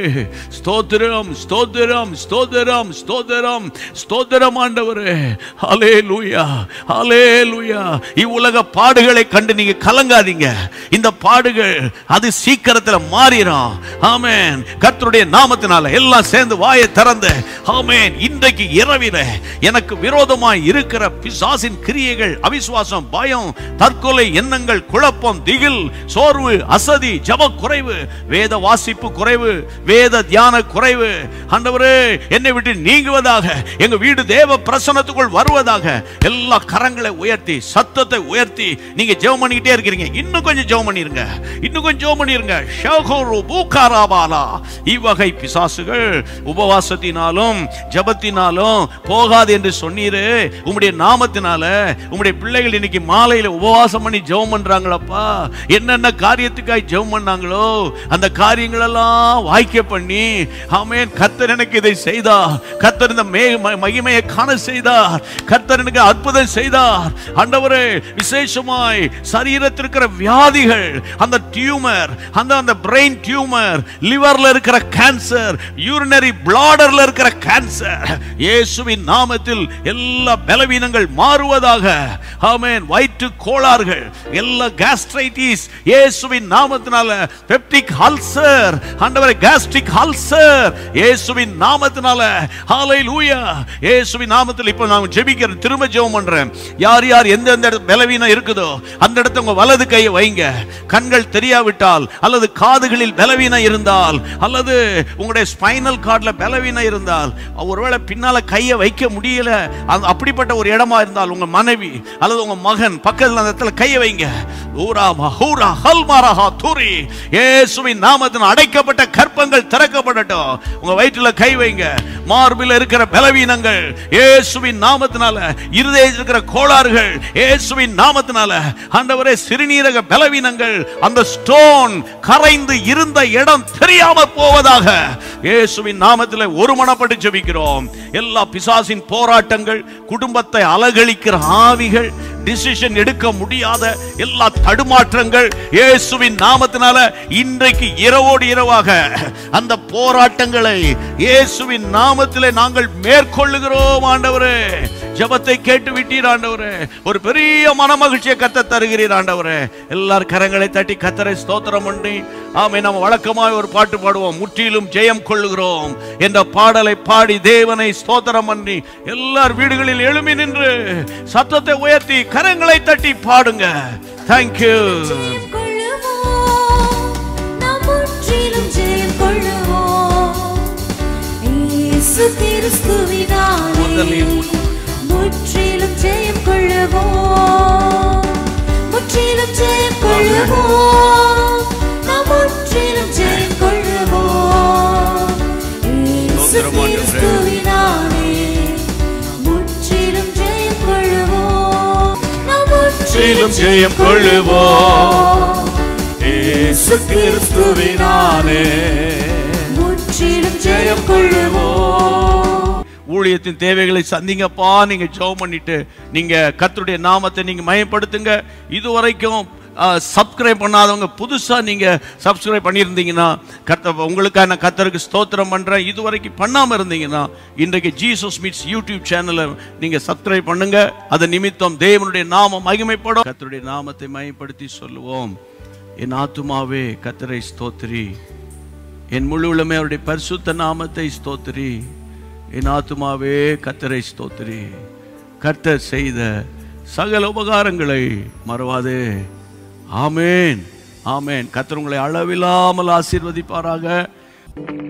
ஸ்தோத்திரம் ஸ்தோத்திரம் ஸ்தோத்திரம் ஸ்தோத்திரம் ஸ்தோத்திரம் ஆண்டவரே ஹalleluya ஹalleluya இவ்வுலக பாடுகளை கண்டு நீங்க கலங்காதீங்க இந்த பாடுகள் அது சீக்கிரத்துல மாறிடும் ஆமென் கர்த்தருடைய நாமத்தினால எல்லாம் சேர்ந்து வாயை திறந்து ஆமென் இன்றைக்கு இரவில எனக்கு விரோதமாய் இருக்கிற பிசாசின் கிரியைகள் அவிசுவாசம் பயம் தற்கொலை எண்ணங்கள் குழப்பம் திகில் சோர்வு அசதி ஜப குறைவு வேத வாசிப்பு குறைவு வேத தியான குறைவு ஆண்டவரே என்னை விட்டு நீங்குவதாக எங்க வீடு தேவ பிரசன்னத்துக்குள் வருவதாக எல்லா கரங்களை உயர்த்தி சத்தத்தை உயர்த்தி நீங்க ஜெபம் பண்ணிக்கிட்டே இருக்கிறீங்க இன்னும் கொஞ்சம் ஜெபம் பண்ணிருங்க இன்னும் கொஞ்சம் ஜெபம் பண்ணிருங்க ஷகோரு பூகாராபாலா இவ்வகை பிசாசுகள் உபவாசத்தினாலும் ஜபத்தினாலும் போகாது என்று சொன்னீரு உம்முடைய நாமத்தினால உம்முடைய பிள்ளைகள் இன்னைக்கு மாலையில உபவாசம் பண்ணி ஜெபம் பண்றாங்களப்பா என்னென்ன காரியத்துக்காய் ஜெபம் பண்ணாங்களோ அந்த காரியங்கள் எல்லாம் வாய்க்க பண்ணி ஆமென் கர்த்தர் எனக்கு இதை செய்தார் கர்த்தர் இந்த மே ம- மகிமையை காண செய்தார் கர்த்தர் எனக்கு அற்புதம் செய்தார் ஆண்டவரே விசேஷமாய் சரீரத்தில் இருக்கிற வியாதிகள் அந்த டியூமர் அந்த அந்த பிரெயின் டியூமர் லிவர்ல இருக்கிற கேன்சர் யூரினரி பிளாடர்ல இருக்கிற கேன்சர் இயேசுவின் நாமத்தில் எல்லா பலவீனங்கள் மாறுவதாக ஆமென் வயிற்று கோளாறுகள் எல்லா கேஸ்ட்ரைட்டிஸ் இயேசுவின் நாமத்தினால பெப்டிக் அல்சர் ஆண்டவரே கேஸ்ட்ரிக் அல்சர் இயேசுவின் நாமத்தினால ஹalleluya இயேசுவின் நாமத்தில் இப்போ நான் ஜெபிக்கிறேன் திரும்ப ஜெபம் பண்றேன் யார் யார் எந்த எந்த இடத்துல பலவீனம் இருக்குதோ அந்த இடத்துல உங்க வலது கையை வைங்க கண்கள் தெரியாவிட்டால் அல்லது காதுகளில் பலவீனம் இருந்தால் அல்லது உங்களுடைய ஸ்பைனல் கார்டுல பலவீனம் இருந்தால் ஒருவேளை பின்னால கையை வைக்க முடியல அந்த- அப்படிப்பட்ட ஒரு இடமா இருந்தால் உங்க மனைவி அல்லது உங்க மகன் பக்கத்துல அந்த இடத்துல கையை வைங்க ஊரா மஹூரா ஹல்மாரஹா துரி இயேசுவின் நாமத்தின் அடைக்கப்பட்ட கற்பங்கள் திறக்கப்படட்டும் உங்க வயிற்றுல கை வைங்க மார்பில் இருக்கிற பலவீனங்கள் இயேசுவின் நாமத்தினால இருதயத்தில் இருக்கிற கோளாறுகள் இயேசுவின் நாமத்தினால ஆண்டவரே சிறுநீரக பலவீனங்கள் அந்த ஸ்டோன் கரைந்து இருந்த இடம் தெரியாம போவதாக இயேசுவின் நாமத்தில் ஒருமனப்பட்டு ஜெபிக்கிறோம் எல்லா பிசாசின் போராட்டங்கள் குடும்பத்தை அலகழிக்கிற ஆவிகள் டிசிஷன் எடுக்க முடியாத எல்லா தடுமாற்றங்கள் இயேசுவின் நாமத்தினால இன்றைக்கு இரவோடு இரவாக அந்த போராட்டங்களை இயேசுவின் நாமத்திலே நாங்கள் மேற்கொள்ளுகிறோம் ஆண்டவரே ஜெபத்தை கேட்டு விட்டீர் ஆண்டவரே ஒரு பெரிய மனமகிழ்ச்சியை கத்த தருகிறீர் ஆண்டவரே எல்லார் கரங்களை தட்டி கத்தரை ஸ்தோத்திரம் பண்ணி ஆமை நம்ம வழக்கமாய் ஒரு பாட்டு பாடுவோம் முற்றிலும் ஜெயம் கொள்ளுகிறோம் என்ற பாடலை பாடி தேவனை ஸ்தோத்திரம் பண்ணி எல்லார் வீடுகளில் எழுமி நின்று சத்தத்தை உயர்த்தி கரங்களை தட்டி பாடுங்க தேங்க்யூ ஜெயம் கொள்ளுவோம் நாம் முற்றிலும் ஜெயம் கொள்ளுவோம் இயேசு கிறிஸ்துவினாலே முதலில் முற்றிலும் ஜெயம் கொள்ளுவோம் முற்றிலும் ஜெயம் கொள்ளுவோம் நாம் முற்றிலும் ஜெயம் கொள்ளுவோம் இயேசு ஸ்தோத்திரம் ஆண்டவரே. கிறிஸ்துவினாலே முற்றிலும் ஜெயம் கொள்ளுவோம் நாம் முற்றிலும் ஜெயம் கொள்ளுவோம் இயேசு கிறிஸ்துவினாலே முற்றிலும் ஜெயம் கொள்ளுவோம் ஊழியத்தின் தேவைகளை சந்திங்கப்பா நீங்க ஜெபம் பண்ணிட்டு நீங்க கர்த்தருடைய நாமத்தை நீங்க மயப்படுத்துங்க இதுவரைக்கும் சப்ஸ்கிரைப் பண்ணாதவங்க புதுசா நீங்க சப்ஸ்கிரைப் பண்ணியிருந்தீங்கன்னா கர்த்த உங்களுக்காக நான் கர்த்தருக்கு ஸ்தோத்திரம் பண்றேன் இதுவரைக்கும் பண்ணாம இருந்தீங்கன்னா இன்றைக்கு ஜீசஸ் மீட்ஸ் யூடியூப் சேனலை நீங்க சப்ஸ்கிரைப் பண்ணுங்க அது நிமித்தம் தேவனுடைய நாமம் மகிமைப்படும் கர்த்தருடைய நாமத்தை மயப்படுத்தி சொல்லுவோம் என் ஆத்துமாவே கர்த்தரை ஸ்தோத்திரி என் முழு உள்ளமே அவருடைய பரிசுத்த நாமத்தை ஸ்தோத்திரி என் ஆத்துமாவே கத்தரை ஸ்தோத்திரி கர்த்தர் செய்த சகல உபகாரங்களை மறவாதே ஆமேன் ஆமேன் கர்த்தர் உங்களை அளவில்லாமல் ஆசீர்வதிப்பாராக